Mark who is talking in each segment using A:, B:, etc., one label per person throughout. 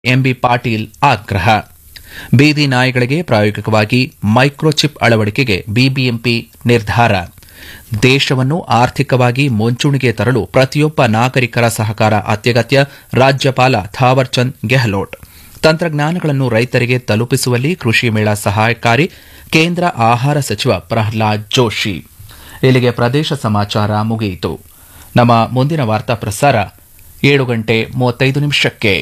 A: MB Patil ಆಗ್ರಹ ಬೀದಿ ನಾಯಿಗಳಿಗೆ ಪ್ರಾಯೋಗಿಕವಾಗಿ ಮೈಕ್ರೋಚಿಪ್ ಅಳವಡಿಕೆಗೆ ಬಿಬಿಎಂಪಿ ನಿರ್ಧಾರ ದೇಶವನ್ನು ಆರ್ಥಿಕವಾಗಿ ಮುಂಚೂಣಿಗೆ ತರಲು ಪ್ರತಿಯೊಬ್ಬ ನಾಗರಿಕರ ಸಹಕಾರ ಅತ್ಯಗತ್ಯ ರಾಜ್ಯಪಾಲ ಥಾವರ್ಚಂದ್ ಗೆಹ್ಲೋಟ್ ತಂತ್ರಜ್ಞಾನಗಳನ್ನು ರೈತರಿಗೆ ತಲುಪಿಸುವಲ್ಲಿ ಕೃಷಿ ಮೇಳ ಸಹಾಯಕಾರಿ ಕೇಂದ್ರ ಆಹಾರ ಸಚಿವ ಪ್ರಹ್ಲಾದ್ ಜೋಶಿ ಇಲ್ಲಿಗೆ ಪ್ರದೇಶ ಸಮಾಚಾರ ಮುಗಿಯಿತು ನಮ್ಮ ಮುಂದಿನ ವಾರ್ತಾ ಪ್ರಸಾರ ಏಳು ಗಂಟೆ ಮೂವತ್ತೈದು ನಿಮಿಷಕ್ಕೆ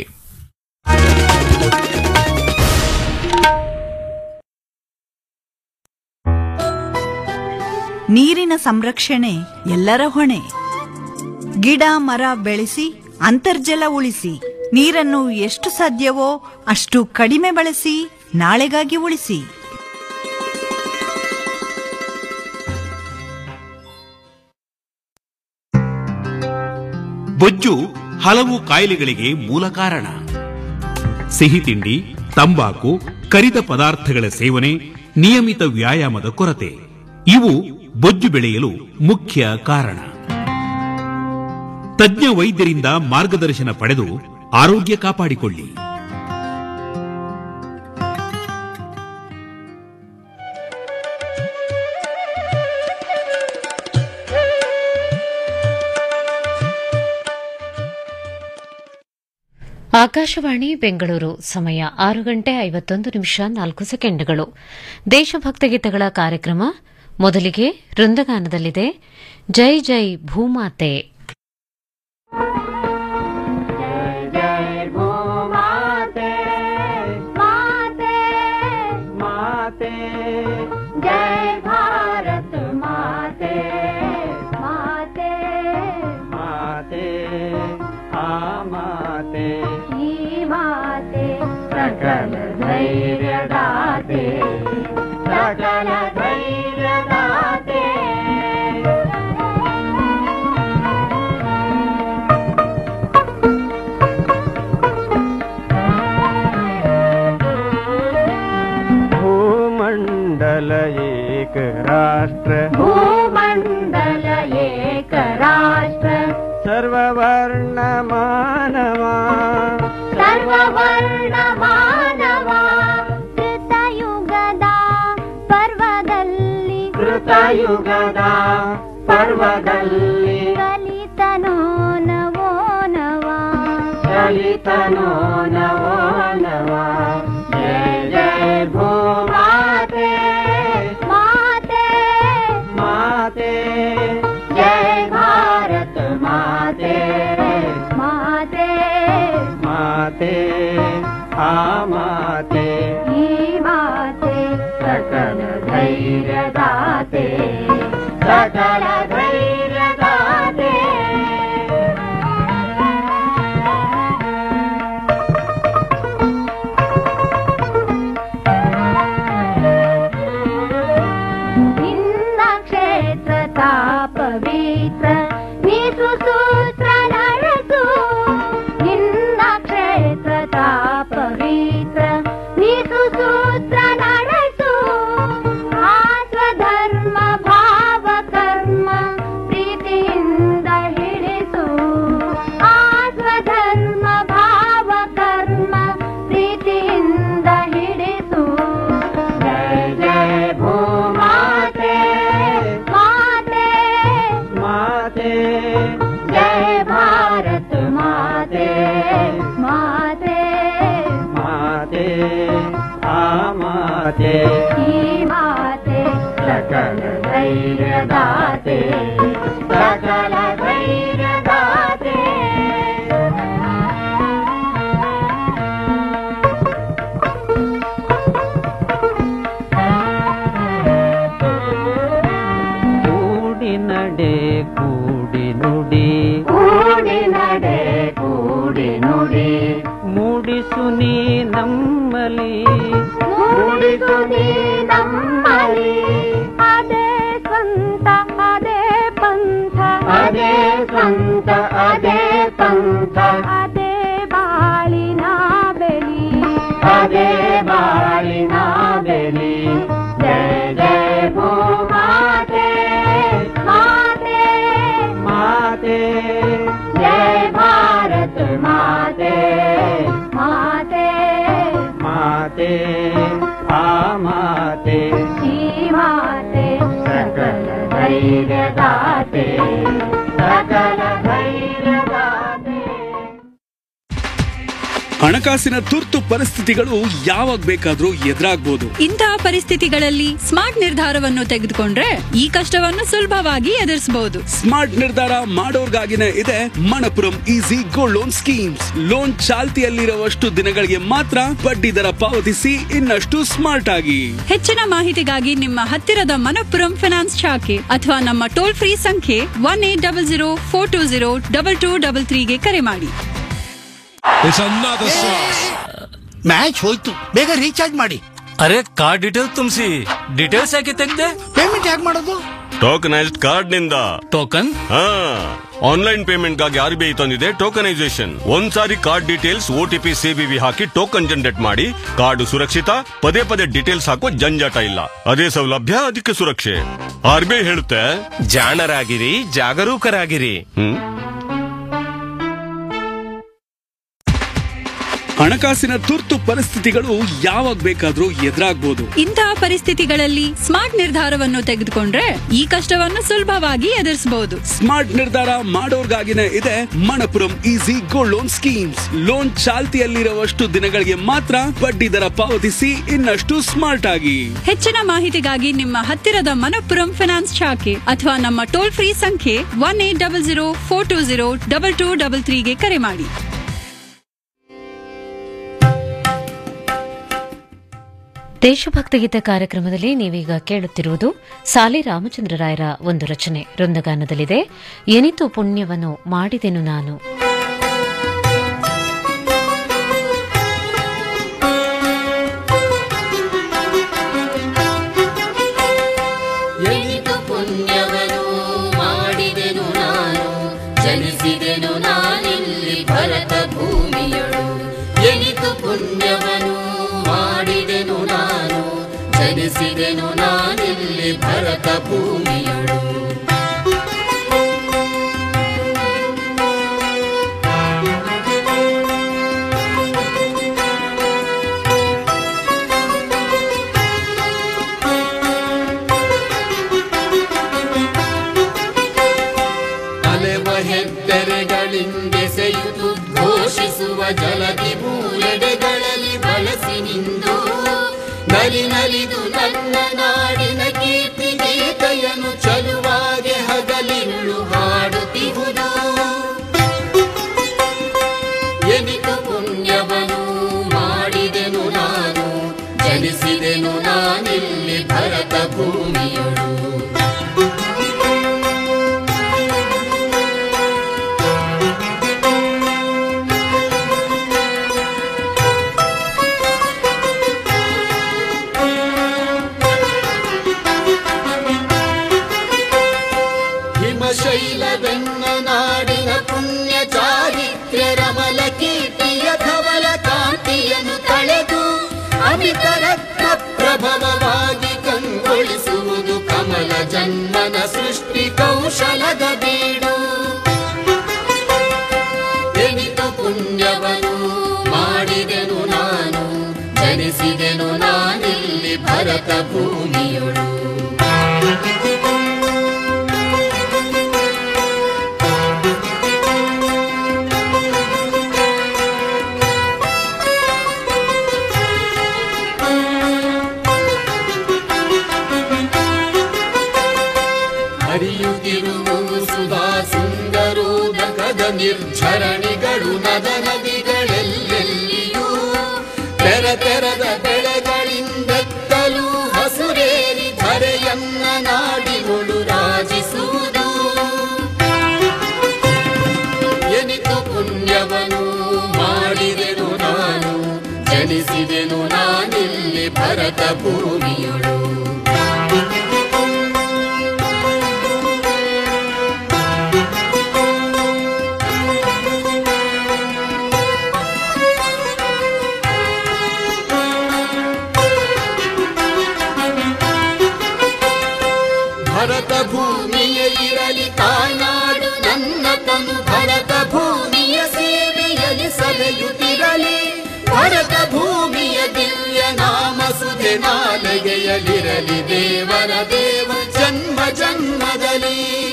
B: ನೀರಿನ ಸಂರಕ್ಷಣೆ ಎಲ್ಲರ ಹೊಣೆ ಗಿಡ ಮರ ಬೆಳೆಸಿ ಅಂತರ್ಜಲ ಉಳಿಸಿ ನೀರನ್ನು ಎಷ್ಟು ಸಾಧ್ಯವೋ ಅಷ್ಟು ಕಡಿಮೆ ಬಳಸಿ ನಾಳೆಗಾಗಿ ಉಳಿಸಿ
C: ಬೊಜ್ಜು ಹಲವು ಕಾಯಿಲೆಗಳಿಗೆ ಮೂಲ ಕಾರಣ ಸಿಹಿ ತಿಂಡಿ ತಂಬಾಕು ಕರಿದ ಪದಾರ್ಥಗಳ ಸೇವನೆ ನಿಯಮಿತ ವ್ಯಾಯಾಮದ ಕೊರತೆ ಇವು ಬೊಜ್ಜು ಬೆಳೆಯಲು ಮುಖ್ಯ ಕಾರಣ ತಜ್ಞ ವೈದ್ಯರಿಂದ ಮಾರ್ಗದರ್ಶನ ಪಡೆದು ಆರೋಗ್ಯ ಕಾಪಾಡಿಕೊಳ್ಳಿ
D: ಆಕಾಶವಾಣಿ ಬೆಂಗಳೂರು ಸಮಯ ಆರು ಗಂಟೆ ಐವತ್ತೊಂದು ನಿಮಿಷ ನಾಲ್ಕು ಸೆಕೆಂಡ್ಗಳು ದೇಶಭಕ್ತ ಗೀತೆಗಳ ಕಾರ್ಯಕ್ರಮ ಮೊದಲಿಗೆ ವೃಂದಗಾನದಲ್ಲಿದೆ ಜೈ ಜೈ ಭೂಮಾತೆ
E: जय भारत माते माते
F: माते आ माते
E: ही माते सकल धैर्य दाते सकल धैर्य दाते
F: भूमण्डल एक राष्ट्र
E: भूमण्डल एक राष्ट्र
F: सर्ववर्ण मानवा
E: ಸರ್ವವರ್ಣ ಮಾನವ ಕೃತಯುಗದ ಪರ್ವದಲ್ಲಿ
F: ಕೃತಯುಗದ ಪರ್ವದಲ್ಲಿ
E: ಕಲಿತನೋ ನವೋ ನವ
F: ಚಲಿತನೋ ನವೋ ನವ ಜಯ ಜಯ ಭೂಮಾತೆ
E: ಮಾತೆ
F: ಮಾತೆ
E: ಜಯ ಭಾರತ ಮಾತೆ ಮಾತೆ
F: ಮಾತೆ ಆ ಮಾತೆ
E: ಈ ಮಾತೆ ಸಕಲ ಧೈರ್ಯ ದಾತೆ ಸಕಲ ಧೈರ್ಯ ದಾತೆ ನಿನ್ನ ಕ್ಷೇತ್ರ ಪವಿತ್ರ ನೀಸು ಸೂತ್ರ ನರಸು ನಿನ್ನ ಕ್ಷೇತ್ರ ಪವಿತ್ರ ನೀಸು ಸೂತ್ರ ನರಸು ಆ ಸ್ವಧರ್ಮ ಭಾವ ಕರ್ಮ ಪ್ರೀತಿಯಿಂದ ಹಿಡಿಸು ಆ ಸ್ವಧರ್ಮ ಭಾವ ಕರ್ಮ ಪ್ರೀತಿಯಿಂದ ಹಿಡಿಸು ಜಯ ಜಯ ಭೂಮಾತೆ ಮಾತೆ
F: ಮಾತೆ
E: ಜಯ ಭಾರತ ಮಾತೆ ಮಾತೆ
F: ಮಾತೆ ಆ ಮಾತೆ
E: ಈ ಮಾತೆ ಸಕಲ ಧೈರ್ಯ ದಾತೆ ಸಕಲ ಧೈರ್ಯ ದಾತೆ
F: ಕೂಡಿ ನಡೆ ಕೂಡಿ ನುಡಿ
E: ಕೂಡಿ ನಡೆ ಕೂಡಿ ನುಡಿ
F: ಮೂಡಿಸು ನೀ ನಮ್ಮಲಿ
E: ಮೂಡಿಸು ನೀ ನಮ್ಮಲ್ಲಿ ಅದೇ ಸ್ವಂತ ಅದೇ ಪಂಥ
F: ಅದೇ ಸ್ವಂತ ಅದೇ ಪಂಥ
E: ಅದೇ ಬಾಳಿನ ಬೆಲಿ
F: ಅದೇ ಬಾಳಿನ ಬೆಲಿ ಜಯ ಜಯ ಭೂಮಾತೆ
E: ಮಾತೆ
F: ಮಾತೆ
E: ಜಯ ಭಾರತ ಮಾತೆ ಮಾತೆ
F: ಮಾತೆ ಆ ಮಾತೆ
E: ಈ ಮಾತೆ
F: ಸಕಲ ಧೈರ್ಯದಾತೆ ಸಕಲ ಧೈರ್ಯದಾತೆ
G: ಹಣಕಾಸಿನ ತುರ್ತು ಪರಿಸ್ಥಿತಿಗಳು ಯಾವಾಗ ಬೇಕಾದ್ರೂ ಎದುರಾಗ್ಬೋದು
H: ಇಂತಹ ಪರಿಸ್ಥಿತಿಗಳಲ್ಲಿ ಸ್ಮಾರ್ಟ್ ನಿರ್ಧಾರವನ್ನು ತೆಗೆದುಕೊಂಡ್ರೆ ಈ ಕಷ್ಟವನ್ನು ಸುಲಭವಾಗಿ ಎದುರಿಸಬಹುದು
G: ಸ್ಮಾರ್ಟ್ ನಿರ್ಧಾರ ಮಾಡೋರ್ಗಾಗಿನೇ ಇದೆ Manappuram easy gold loan schemes loan ಚಾಲ್ತಿಯಲ್ಲಿರುವಷ್ಟು ದಿನಗಳಿಗೆ ಮಾತ್ರ ಬಡ್ಡಿ ದರ ಪಾವತಿಸಿ ಇನ್ನಷ್ಟು ಸ್ಮಾರ್ಟ್ ಆಗಿ
H: ಹೆಚ್ಚಿನ ಮಾಹಿತಿಗಾಗಿ ನಿಮ್ಮ ಹತ್ತಿರದ ಮನಪ್ಪುರಂ ಫಿನಾನ್ಸ್ ಶಾಖೆ ಅಥವಾ ನಮ್ಮ ಟೋಲ್ ಫ್ರೀ ಸಂಖ್ಯೆ one eight double zero four two zero double two double ತ್ರೀಗೆ ಕರೆ ಮಾಡಿ
I: ಮ್ಯಾಚ್ ಹೋಯ್ತು ಬೇಗ ರೀಚಾರ್ಜ್ ಮಾಡಿ
J: ಅರೆ ಕಾರ್ಡ್ ಡೀಟೇಲ್ಸ್ ತುಂಬಿಸಿ ಡೀಟೇಲ್ಸ್ ಯಾಕೆ ತೆಗ್ದೆ
I: ಪೇಮೆಂಟ್ ಹೇಗೆ ಮಾಡೋದು
K: ಟೋಕನೈಸ್ಡ್ ಕಾರ್ಡ್ ನಿಂದ
J: ಟೋಕನ್
K: ಹಾ ಆನ್ಲೈನ್ ಪೇಮೆಂಟ್ ಗಾಗಿ ಆರ್ ಬಿ ಐ ತಂದಿದೆ ಟೋಕನೈಸೇಷನ್ ಒಂದ್ಸಾರಿ ಕಾರ್ಡ್ ಡೀಟೇಲ್ಸ್ ಓಟಿಪಿ ಸಿಬಿವಿ ಹಾಕಿ ಟೋಕನ್ ಜನರೇಟ್ ಮಾಡಿ ಕಾರ್ಡ್ ಸುರಕ್ಷಿತ ಪದೇ ಪದೇ ಡೀಟೇಲ್ಸ್ ಹಾಕೋ ಜಂಜಾಟ ಇಲ್ಲ ಅದೇ ಸೌಲಭ್ಯ ಅದಕ್ಕೆ ಸುರಕ್ಷೆ ಆರ್ ಬಿ ಐ ಹೇಳುತ್ತೆ
J: ಜಾಣರಾಗಿರಿ ಜಾಗರೂಕರಾಗಿರಿ
K: ಹ್ಮ್
G: ಹಣಕಾಸಿನ ತುರ್ತು ಪರಿಸ್ಥಿತಿಗಳು ಯಾವಾಗ ಬೇಕಾದ್ರೂ ಎದುರಾಗ್ಬೋದು
H: ಇಂತಹ ಪರಿಸ್ಥಿತಿಗಳಲ್ಲಿ ಸ್ಮಾರ್ಟ್ ನಿರ್ಧಾರವನ್ನು ತೆಗೆದುಕೊಂಡ್ರೆ ಈ ಕಷ್ಟವನ್ನು ಸುಲಭವಾಗಿ ಎದುರಿಸಬಹುದು
G: ಸ್ಮಾರ್ಟ್ ನಿರ್ಧಾರ ಮಾಡೋರ್ಗಾಗಿನೇ ಇದೆ Manappuram easy gold loan schemes loan ಚಾಲ್ತಿಯಲ್ಲಿರುವಷ್ಟು ದಿನಗಳಿಗೆ ಮಾತ್ರ ಬಡ್ಡಿ ದರ ಪಾವತಿಸಿ ಇನ್ನಷ್ಟು ಸ್ಮಾರ್ಟ್ ಆಗಿ
H: ಹೆಚ್ಚಿನ ಮಾಹಿತಿಗಾಗಿ ನಿಮ್ಮ ಹತ್ತಿರದ ಮನಪ್ಪುರಂ ಫಿನಾನ್ಸ್ ಶಾಖೆ ಅಥವಾ ನಮ್ಮ ಟೋಲ್ ಫ್ರೀ ಸಂಖ್ಯೆ one eight double zero four two zero double two double ತ್ರೀಗೆ ಕರೆ ಮಾಡಿ
D: ದೇಶಭಕ್ತ ಗೀತೆ ಕಾರ್ಯಕ್ರಮದಲ್ಲಿ ನೀವೀಗ ಕೇಳುತ್ತಿರುವುದು ಸಾಲಿ ರಾಮಚಂದ್ರ ರಾಯರ ಒಂದು ರಚನೆ ವೃಂದಗಾನದಲ್ಲಿದೆ ಎನಿತು ಪುಣ್ಯವನ್ನು ಮಾಡಿದೆನು ನಾನು
L: ಎನಿತು ಪುಣ್ಯವನ್ನು ಮಾಡಿದೆನು ನಾನು ಜನಿಸಿದೆನು ನಾನಿಲ್ಲಿ ಭರತ ಭೂಮಿಯಳು ಎನಿತು ಪುಣ್ಯವನ್ನು ಮಾಡಿದೆನು ನಾನು ಜನಿಸಿದೆನು ನಾನಿಲ್ಲಿ ಭರತ ಭೂಮಿಯಳು ಅಲೆವ ಹೆದ್ದರೆಗಳಿಂದೆಸೆಯುವುದು ಘೋಷಿಸುವ ಜಲದಿ ಮೂಲೆಡೆಗಳಲ್ಲಿ ಬಳಸಿ ನಿಂದು ನಲಿ ನಲಿದು ನನ್ನ ನಾಡಿನ ಕೀರ್ತಿ ಗೀತೆಯನ್ನು ಚಲುವಾಗೆ ಹಗಲಿರುಳು ಹಾಡುತ್ತಿಹುದು ಎನಿತು ಪುಣ್ಯವನ್ನು ಮಾಡಿದೆನು ನಾನು ಜನಿಸಿದೆನು ನಾನಿಲ್ಲಿ ಭರತ ಭೂಮಿಯಳು ಹಿಮಶೈಲವೆನ್ನ ನಾಡಿನ ಪುಣ್ಯ ಚಾರಿತ್ರ್ಯ ರಮಲ ಕೀರ್ತಿಯ ಧವಲ ಕಾಂತಿಯನ್ನು ತಳೆದು ಅಮಿತ ರತ್ನ ಪ್ರಭವವಾಗಿ ಕಂಗೊಳಿಸುವುದು ಕಮಲ ಜನ್ಮನ ಸೃಷ್ಟಿ ಕೌಶಲದ ಬೀಡು ಎನಿತು ಪುಣ್ಯವನ್ನು ಮಾಡಿದೆನು ನಾನು ಜನಿಸಿದೆನು ನಾನಿಲ್ಲಿ ಭರತ ಭೂಮಿಯೊಳು ಹರಿಯುತ್ತಿರುವುದು ಸುಧಾ ಸುಂದರೋದಕದ ನಿರ್ಝರಣಿಗಳು ನದ ನದಿಗಳೆಲ್ಲೆಲ್ಲಿಯೂ ತೆರ ತೆರದ ಬೆಳೆಗಳಿಂದೆತ್ತಲು ಹಸುರೇರಿ ಧರೆಯನ್ನ ನಾಡಿನುಳು ರಾಜಿಸುವುದು ಎನಿತು ಪುಣ್ಯವನ್ನು ಮಾಡಿದೆನು ನಾನು ಜನಿಸಿದೆನು ನಾನಿಲ್ಲಿ ಭರತ ಭೂಮಿಯೊಳು ಭರತ ಭೂಮಿಯ ಇರಲಿ ತಾಯ್ನಾಡು ನನ್ನ ತನು ಭರತ ಭೂಮಿಯ ಸೇವೆಯಲ್ಲಿ ಸವೆಯುತ್ತಿರಲಿ ಭರತ ಭೂಮಿಯ ದಿವ್ಯ ಎಲೆ ನಾಲಗೆಯಲಿರಲಿ ದೇವರ ದೇವ ಜನ್ಮ ಜನ್ಮದಲ್ಲಿ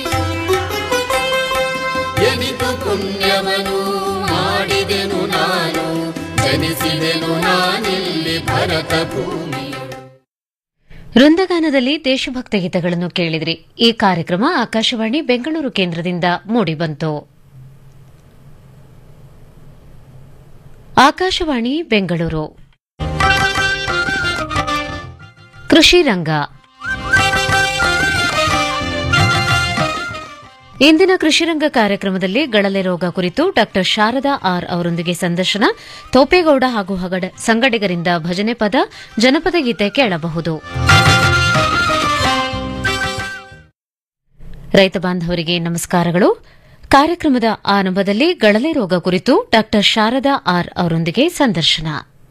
L: ಎನಿತು ಪುಣ್ಯವನು ಮಾಡಿದೆನು ನಾನು ಜನಿಸಿದೆನು ನಾನಿಲ್ಲಿ ಭರತ ಭೂಮಿ
D: ವೃಂದಗಾನದಲ್ಲಿ ದೇಶಭಕ್ತ ಗೀತೆಗಳನ್ನು ಕೇಳಿದ್ರಿ ಈ ಕಾರ್ಯಕ್ರಮ ಆಕಾಶವಾಣಿ ಬೆಂಗಳೂರು ಕೇಂದ್ರದಿಂದ ಮೂಡಿಬಂತು ಆಕಾಶವಾಣಿ ಬೆಂಗಳೂರು ಕೃಷಿ ರಂಗ ಇಂದಿನ ಕೃಷಿರಂಗ ಕಾರ್ಯಕ್ರಮದಲ್ಲಿ ಗಳಲೆ ರೋಗ ಕುರಿತು ಡಾ ಶಾರದಾ ಆರ್ ಅವರೊಂದಿಗೆ ಸಂದರ್ಶನ ತೋಪೇಗೌಡ ಹಾಗೂ ಹಗಡ ಸಂಗಡಿಗರಿಂದ ಭಜನೆ ಪದ ಜನಪದ ಗೀತೆ ಕೇಳಬಹುದು ರೈತ ಬಾಂಧವರಿಗೆ ನಮಸ್ಕಾರಗಳು ಕಾರ್ಯಕ್ರಮದ ಆರಂಭದಲ್ಲಿ ಗಳಲೆ ರೋಗ ಕುರಿತು ಡಾ ಶಾರದಾ ಆರ್ ಅವರೊಂದಿಗೆ ಸಂದರ್ಶನ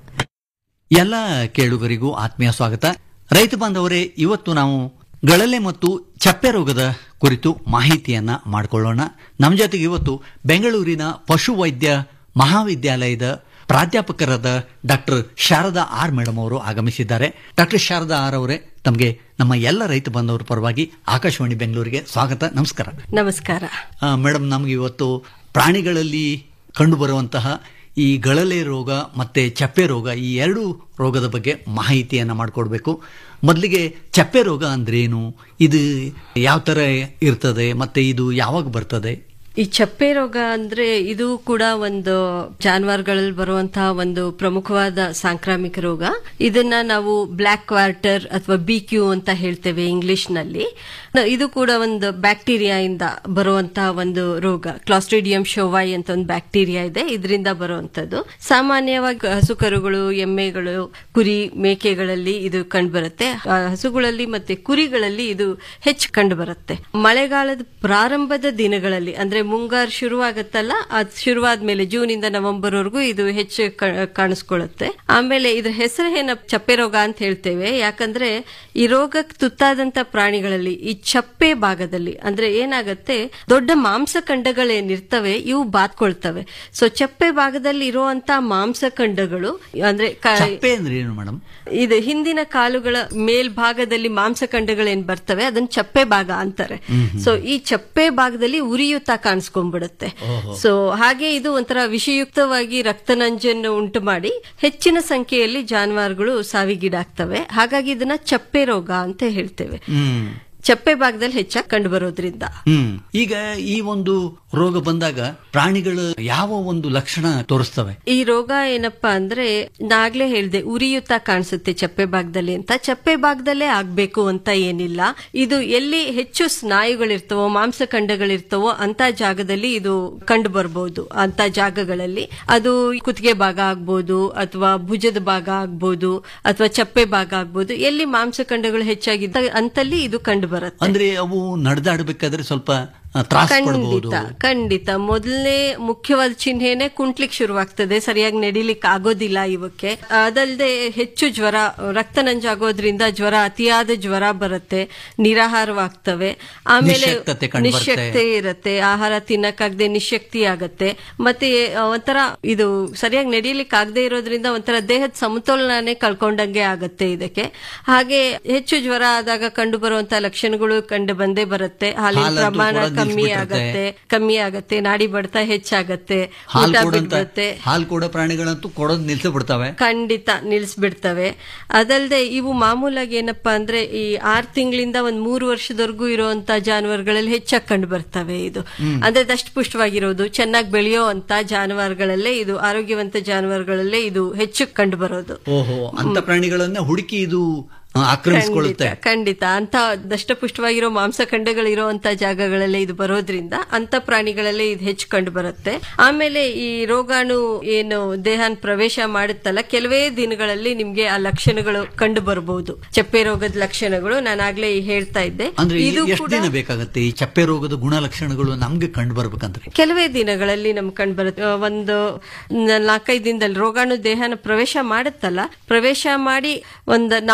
M: ಎಲ್ಲ ಕೇಳುಗರಿಗೂ ಆತ್ಮೀಯ ಸ್ವಾಗತ ರೈತ ಬಾಂಧವರೇ ಇವತ್ತು ನಾವು ಗಳಲೆ ಮತ್ತು ಚಪ್ಪೆ ರೋಗದ ಕುರಿತು ಮಾಹಿತಿಯನ್ನ ಮಾಡಿಕೊಳ್ಳೋಣ ನಮ್ಮ ಜೊತೆಗೆ ಇವತ್ತು ಬೆಂಗಳೂರಿನ ಪಶುವೈದ್ಯ ಮಹಾವಿದ್ಯಾಲಯದ ಪ್ರಾಧ್ಯಾಪಕರಾದ ಡಾಕ್ಟರ್ ಶಾರದಾ ಆರ್ ಮೇಡಮ್ ಅವರು ಆಗಮಿಸಿದ್ದಾರೆ ಡಾಕ್ಟರ್ ಶಾರದಾ ಆರ್ ಅವರೇ ತಮಗೆ ನಮ್ಮ ಎಲ್ಲ ರೈತ ಬಾಂಧವರ ಪರವಾಗಿ ಆಕಾಶವಾಣಿ ಬೆಂಗಳೂರಿಗೆ ಸ್ವಾಗತ ನಮಸ್ಕಾರ
N: ನಮಸ್ಕಾರ
M: ಆ, ಮೇಡಮ್ ನಮಗೆ ಇವತ್ತು ಪ್ರಾಣಿಗಳಲ್ಲಿ ಕಂಡುಬರುವಂತಹ ಈ ಗಳಲೆ ರೋಗ ಮತ್ತೆ ಚಪ್ಪೆ ರೋಗ ಈ ಎರಡು ರೋಗದ ಬಗ್ಗೆ ಮಾಹಿತಿಯನ್ನ ಮಾಡಿಕೊಡ್ಬೇಕು ಮೊದಲಿಗೆ ಚಪ್ಪೆ ರೋಗ ಅಂದ್ರೇನು ಇದು ಯಾವ ಥರ ಇರ್ತದೆ ಮತ್ತೆ ಇದು ಯಾವಾಗ ಬರ್ತದೆ
N: ಈ ಚಪ್ಪೆ ರೋಗ ಅಂದ್ರೆ ಇದು ಕೂಡ ಒಂದು ಜಾನುವಾರುಗಳಲ್ಲಿ ಬರುವಂತಹ ಒಂದು ಪ್ರಮುಖವಾದ ಸಾಂಕ್ರಾಮಿಕ ರೋಗ ಇದನ್ನ ನಾವು ಬ್ಲ್ಯಾಕ್ ಕ್ವಾರ್ಟರ್ ಅಥವಾ ಬಿ ಕ್ಯೂ ಅಂತ ಹೇಳ್ತೇವೆ ಇಂಗ್ಲಿಷ್ ನಲ್ಲಿ ಇದು ಕೂಡ ಒಂದು ಬ್ಯಾಕ್ಟೀರಿಯಾ ಇಂದ ಬರುವಂತಹ ಒಂದು ರೋಗ ಕ್ಲಾಸ್ಟ್ರಿಡಿಯಂ ಶೋವೈ ಅಂತ ಒಂದು ಬ್ಯಾಕ್ಟೀರಿಯಾ ಇದೆ ಇದರಿಂದ ಬರುವಂತದ್ದು ಸಾಮಾನ್ಯವಾಗಿ ಹಸು ಕರುಗಳು ಎಮ್ಮೆಗಳು ಕುರಿ ಮೇಕೆಗಳಲ್ಲಿ ಇದು ಕಂಡುಬರುತ್ತೆ ಆ, ಹಸುಗಳಲ್ಲಿ ಮತ್ತೆ ಕುರಿಗಳಲ್ಲಿ ಇದು ಹೆಚ್ಚು ಕಂಡುಬರುತ್ತೆ ಮಳೆಗಾಲದ ಪ್ರಾರಂಭದ ದಿನಗಳಲ್ಲಿ ಅಂದ್ರೆ ಮುಂಗಾರು ಶುರುವಾಗತ್ತಲ್ಲ ಅದು ಶುರುವಾದ್ಮೇಲೆ ಜೂನ್ ಇಂದ ನವೆಂಬರ್ ವರೆಗೂ ಇದು ಹೆಚ್ಚು ಕ- ಕಾಣಿಸ್ಕೊಳ್ಳುತ್ತೆ ಆಮೇಲೆ ಇದ್ರ ಹೆಸರು ಏನ ಚಪ್ಪೆ ರೋಗ ಅಂತ ಹೇಳ್ತೇವೆ ಯಾಕಂದ್ರೆ ಈ ರೋಗಕ್ಕೆ ತುತ್ತಾದಂತ ಪ್ರಾಣಿಗಳಲ್ಲಿ ಈ ಚಪ್ಪೆ ಭಾಗದಲ್ಲಿ ಅಂದ್ರೆ ಏನಾಗತ್ತೆ ದೊಡ್ಡ ಮಾಂಸಖಂಡಗಳೇನಿರ್ತವೆ ಇವು ಬಾತ್ಕೊಳ್ತವೆ ಸೊ ಚಪ್ಪೆ ಭಾಗದಲ್ಲಿ ಇರುವಂತ ಮಾಂಸಖಂಡಗಳು ಅಂದ್ರೆ ಕ-
M: ಚಪ್ಪೆ ಅಂದ್ರೆ ಏನು ಮೇಡಮ್
N: ಇದು ಹಿಂದಿನ ಕಾಲುಗಳ ಮೇಲ್ಭಾಗದಲ್ಲಿ ಮಾಂಸಖಂಡಗಳೇನ್ ಬರ್ತವೆ ಅದನ್ನ ಚಪ್ಪೆ ಭಾಗ ಅಂತಾರೆ ಸೊ ಈ ಚಪ್ಪೆ ಭಾಗದಲ್ಲಿ ಉರಿಯುತ್ತಾ ಕಾಣಿಸ್ಕೊಂಡ್ಬಿಡುತ್ತೆ ಸೊ ಹಾಗೆ ಇದು ಒಂಥರ ವಿಷಯುಕ್ತವಾಗಿ ರಕ್ತನಂಜನ್ನು ಉಂಟು ಮಾಡಿ ಹೆಚ್ಚಿನ ಸಂಖ್ಯೆಯಲ್ಲಿ ಜಾನುವಾರುಗಳು ಸಾವಿಗೀಡಾಗ್ತವೆ ಹಾಗಾಗಿ ಇದನ್ನ ಚಪ್ಪೆ ರೋಗ ಅಂತ ಹೇಳ್ತೇವೆ
M: ಹ್ಮ್
N: ಚಪ್ಪೆ ಭಾಗದಲ್ಲಿ ಹೆಚ್ಚಾಗಿ ಕಂಡು ಬರೋದ್ರಿಂದ
M: ಹ್ಮ್ ಈಗ ಈ ಒಂದು ರೋಗ ಬಂದಾಗ ಪ್ರಾಣಿಗಳು ಯಾವ ಒಂದು ಲಕ್ಷಣ ತೋರಿಸ್ತವೆ
N: ಈ ರೋಗ ಏನಪ್ಪಾ ಅಂದ್ರೆ ನಾಗ್ಲೇ ಹೇಳ್ದೆ ಉರಿಯುತ್ತಾ ಕಾಣಿಸುತ್ತೆ ಚಪ್ಪೆ ಭಾಗದಲ್ಲಿ ಅಂತ ಚಪ್ಪೆ ಭಾಗದಲ್ಲೇ ಆಗ್ಬೇಕು ಅಂತ ಏನಿಲ್ಲ ಇದು ಎಲ್ಲಿ ಹೆಚ್ಚು ಸ್ನಾಯುಗಳಿರ್ತವೋ ಮಾಂಸಖಂಡಗಳಿರ್ತವೋ ಅಂತ ಜಾಗದಲ್ಲಿ ಇದು ಕಂಡು ಬರ್ಬೋದು ಅಂತ ಜಾಗಗಳಲ್ಲಿ ಅದು ಕುತ್ತಿಗೆ ಭಾಗ ಆಗ್ಬೋದು ಅಥವಾ ಭುಜದ ಭಾಗ ಆಗ್ಬೋದು ಅಥವಾ ಚಪ್ಪೆ ಭಾಗ ಆಗ್ಬೋದು ಎಲ್ಲಿ ಮಾಂಸಖಂಡಗಳು ಹೆಚ್ಚಾಗಿದ್ದ ಅಂತಲ್ಲಿ ಇದು ಕಂಡು ಬರುತ್ತೆ
M: ಅಂದ್ರೆ ಅವು ನಡೆದಾಡಬೇಕಾದ್ರೆ ಸ್ವಲ್ಪ ಆ, ತ್ರಾಸ ಪಡ್ಬೋದು
N: ಖಂಡಿತ ಖಂಡಿತ ಮೊದಲನೇ ಮುಖ್ಯವಾದ ಚಿಹ್ನೆನೆ ಕುಂಟ್ಲಿಕ್ ಶುರುವಾಗ್ತದೆ ಸರಿಯಾಗಿ ನಡಿಲಿಕ್ಕೆ ಆಗೋದಿಲ್ಲ ಇವಕ್ಕೆ ಅದಲ್ಲದೆ ಹೆಚ್ಚು ಜ್ವರ ರಕ್ತನಂಜಾಗೋದ್ರಿಂದ ಜ್ವರ ಅತಿಯಾದ ಜ್ವರ ಬರುತ್ತೆ ನಿರಾಹಾರವಾಗ್ತವೆ ಆಮೇಲೆ
M: ನಿಶ್ಯಕ್ತತೆ ಕಂಡುಬರುತ್ತೆ.
N: ನಿಶ್ಯಕ್ತೆ ಇರುತ್ತೆ ಆಹಾರ ತಿನ್ನಕ್ಕಾಗದೆ ನಿಶಕ್ತಿ ಆಗತ್ತೆ ಮತ್ತೆ ಆ, ಒಂಥರ ಇದು ಸರಿಯಾಗಿ ನಡಿಲಿಕ್ಕೆ ಆಗದೆ ಇರೋದ್ರಿಂದ ಒಂಥರ ದೇಹದ ಸಮತೋಲನನೇ ಕಳ್ಕೊಂಡಂಗೆ ಆಗತ್ತೆ ಇದಕ್ಕೆ ಹಾಗೆ ಹೆಚ್ಚು ಜ್ವರ ಆದಾಗ ಕಂಡು ಬರುವಂತ ಲಕ್ಷಣಗಳು ಕಂಡು ಬಂದೇ ಬರುತ್ತೆ ಹಾಲಿನ
M: ಹಾಲಂತೂ
N: ಪ್ರಮಾಣ
M: ಕೊಡೋದ್
N: ಕಮ್ಮಿ
M: ನಿಲ್ಸ್ಬಿಟ್ಟಿರುತ್ತೆ.
N: ಆಗತ್ತೆ ಕಮ್ಮಿ ಆಗತ್ತೆ ನಾಡಿ ಬಡ್ತ ಹೆಚ್ಚಾಗತ್ತೆ
M: ಹಾಲು
N: ಊಟ
M: ಕೊಡಂತ
N: ಬಿಡ್ಬತ್ತೆ
M: ಹಾಲು ಕೊಡೋ ಪ್ರಾಣಿಗಳಂತೂ ಕೊಡೋದು ನಿಲ್ಸಿ ಬಿಡ್ತವೆ
N: ಖಂಡಿತ ನಿಲ್ಲಿಸ್ಬಿಡ್ತವೆ ಅದಲ್ಲದೆ ಇವು ಮಾಮೂಲಾಗಿ ಏನಪ್ಪಾ ಅಂದ್ರೆ ಈ ಆರ್ ತಿಂಗಳಿಂದ ಒಂದ್ ಮೂರು ವರ್ಷದವರೆಗೂ ಇರುವಂತ ಜಾನುವಾರುಗಳಲ್ಲಿ ಹೆಚ್ಚಾಗಿ ಕಂಡು ಬರ್ತವೆ ಇದು ಅಂದ್ರೆ ದಷ್ಟಪುಷ್ಟವಾಗಿರೋದು ಚೆನ್ನಾಗಿ ಬೆಳೆಯೋ ಅಂತ ಜಾನುವಾರುಗಳಲ್ಲೇ ಇದು ಆರೋಗ್ಯವಂತ ಜಾನುವಾರುಗಳಲ್ಲೇ ಇದು ಹೆಚ್ಚು ಕಂಡು ಬರೋದು
M: ಓಹೋ ಅಂತ ಪ್ರಾಣಿಗಳನ್ನ ಹುಡುಕಿ ಇದು ಆ, ಆಕ್ರಮಿಸಿಕೊಳ್ಳುತ್ತೆ
N: ಖಂಡಿತ ಖಂಡಿತ ಅಂತ ದಷ್ಟಪುಷ್ಟವಾಗಿರೋ ಮಾಂಸಖಂಡಗಳಿರೋ ಅಂತ ಜಾಗಗಳಲ್ಲೇ ಇದು ಬರೋದ್ರಿಂದ ಅಂತ ಪ್ರಾಣಿಗಳಲ್ಲೇ ಇದು ಹೆಚ್ಚು ಕಂಡು ಬರುತ್ತೆ ಆಮೇಲೆ ಈ ರೋಗಾಣು ಏನು ದೇಹನ ಪ್ರವೇಶ ಮಾಡುತ್ತಲ್ಲ ಕೆಲವೇ ದಿನಗಳಲ್ಲಿ ನಿಮ್ಗೆ ಆ ಲಕ್ಷಣಗಳು ಕಂಡು ಬರಬಹುದು ಚಪ್ಪೆ ರೋಗದ ಲಕ್ಷಣಗಳು ನಾನಾಗ್ಲೇ ಹೇಳ್ತಾ ಇದ್ದೆ
M: ಅಂದ್ರೆ
N: ಇದು
M: ಎಷ್ಟು
N: ಕೂಡ
M: ದಿನ ಬೇಕಾಗತ್ತೆ ಈ ಚಪ್ಪೆ ರೋಗದ ಗುಣಲಕ್ಷಣಗಳು ನಮ್ಗೆ ಕಂಡು ಬರ್ಬೇಕಂದ್ರೆ
N: ಕೆಲವೇ ದಿನಗಳಲ್ಲಿ ನಮ್ಗೆ ಕಂಡು ಬರುತ್ತೆ ಒಂದು ನ- ನಾಲ್ಕೈದು ದಿನದಲ್ಲಿ ರೋಗಾಣು ದೇಹನ ಪ್ರವೇಶ ಮಾಡುತ್ತಲ್ಲ ಪ್ರವೇಶ ಮಾಡಿ ಒಂದ್ ನಾಲ್ಕೈದು ದಿನ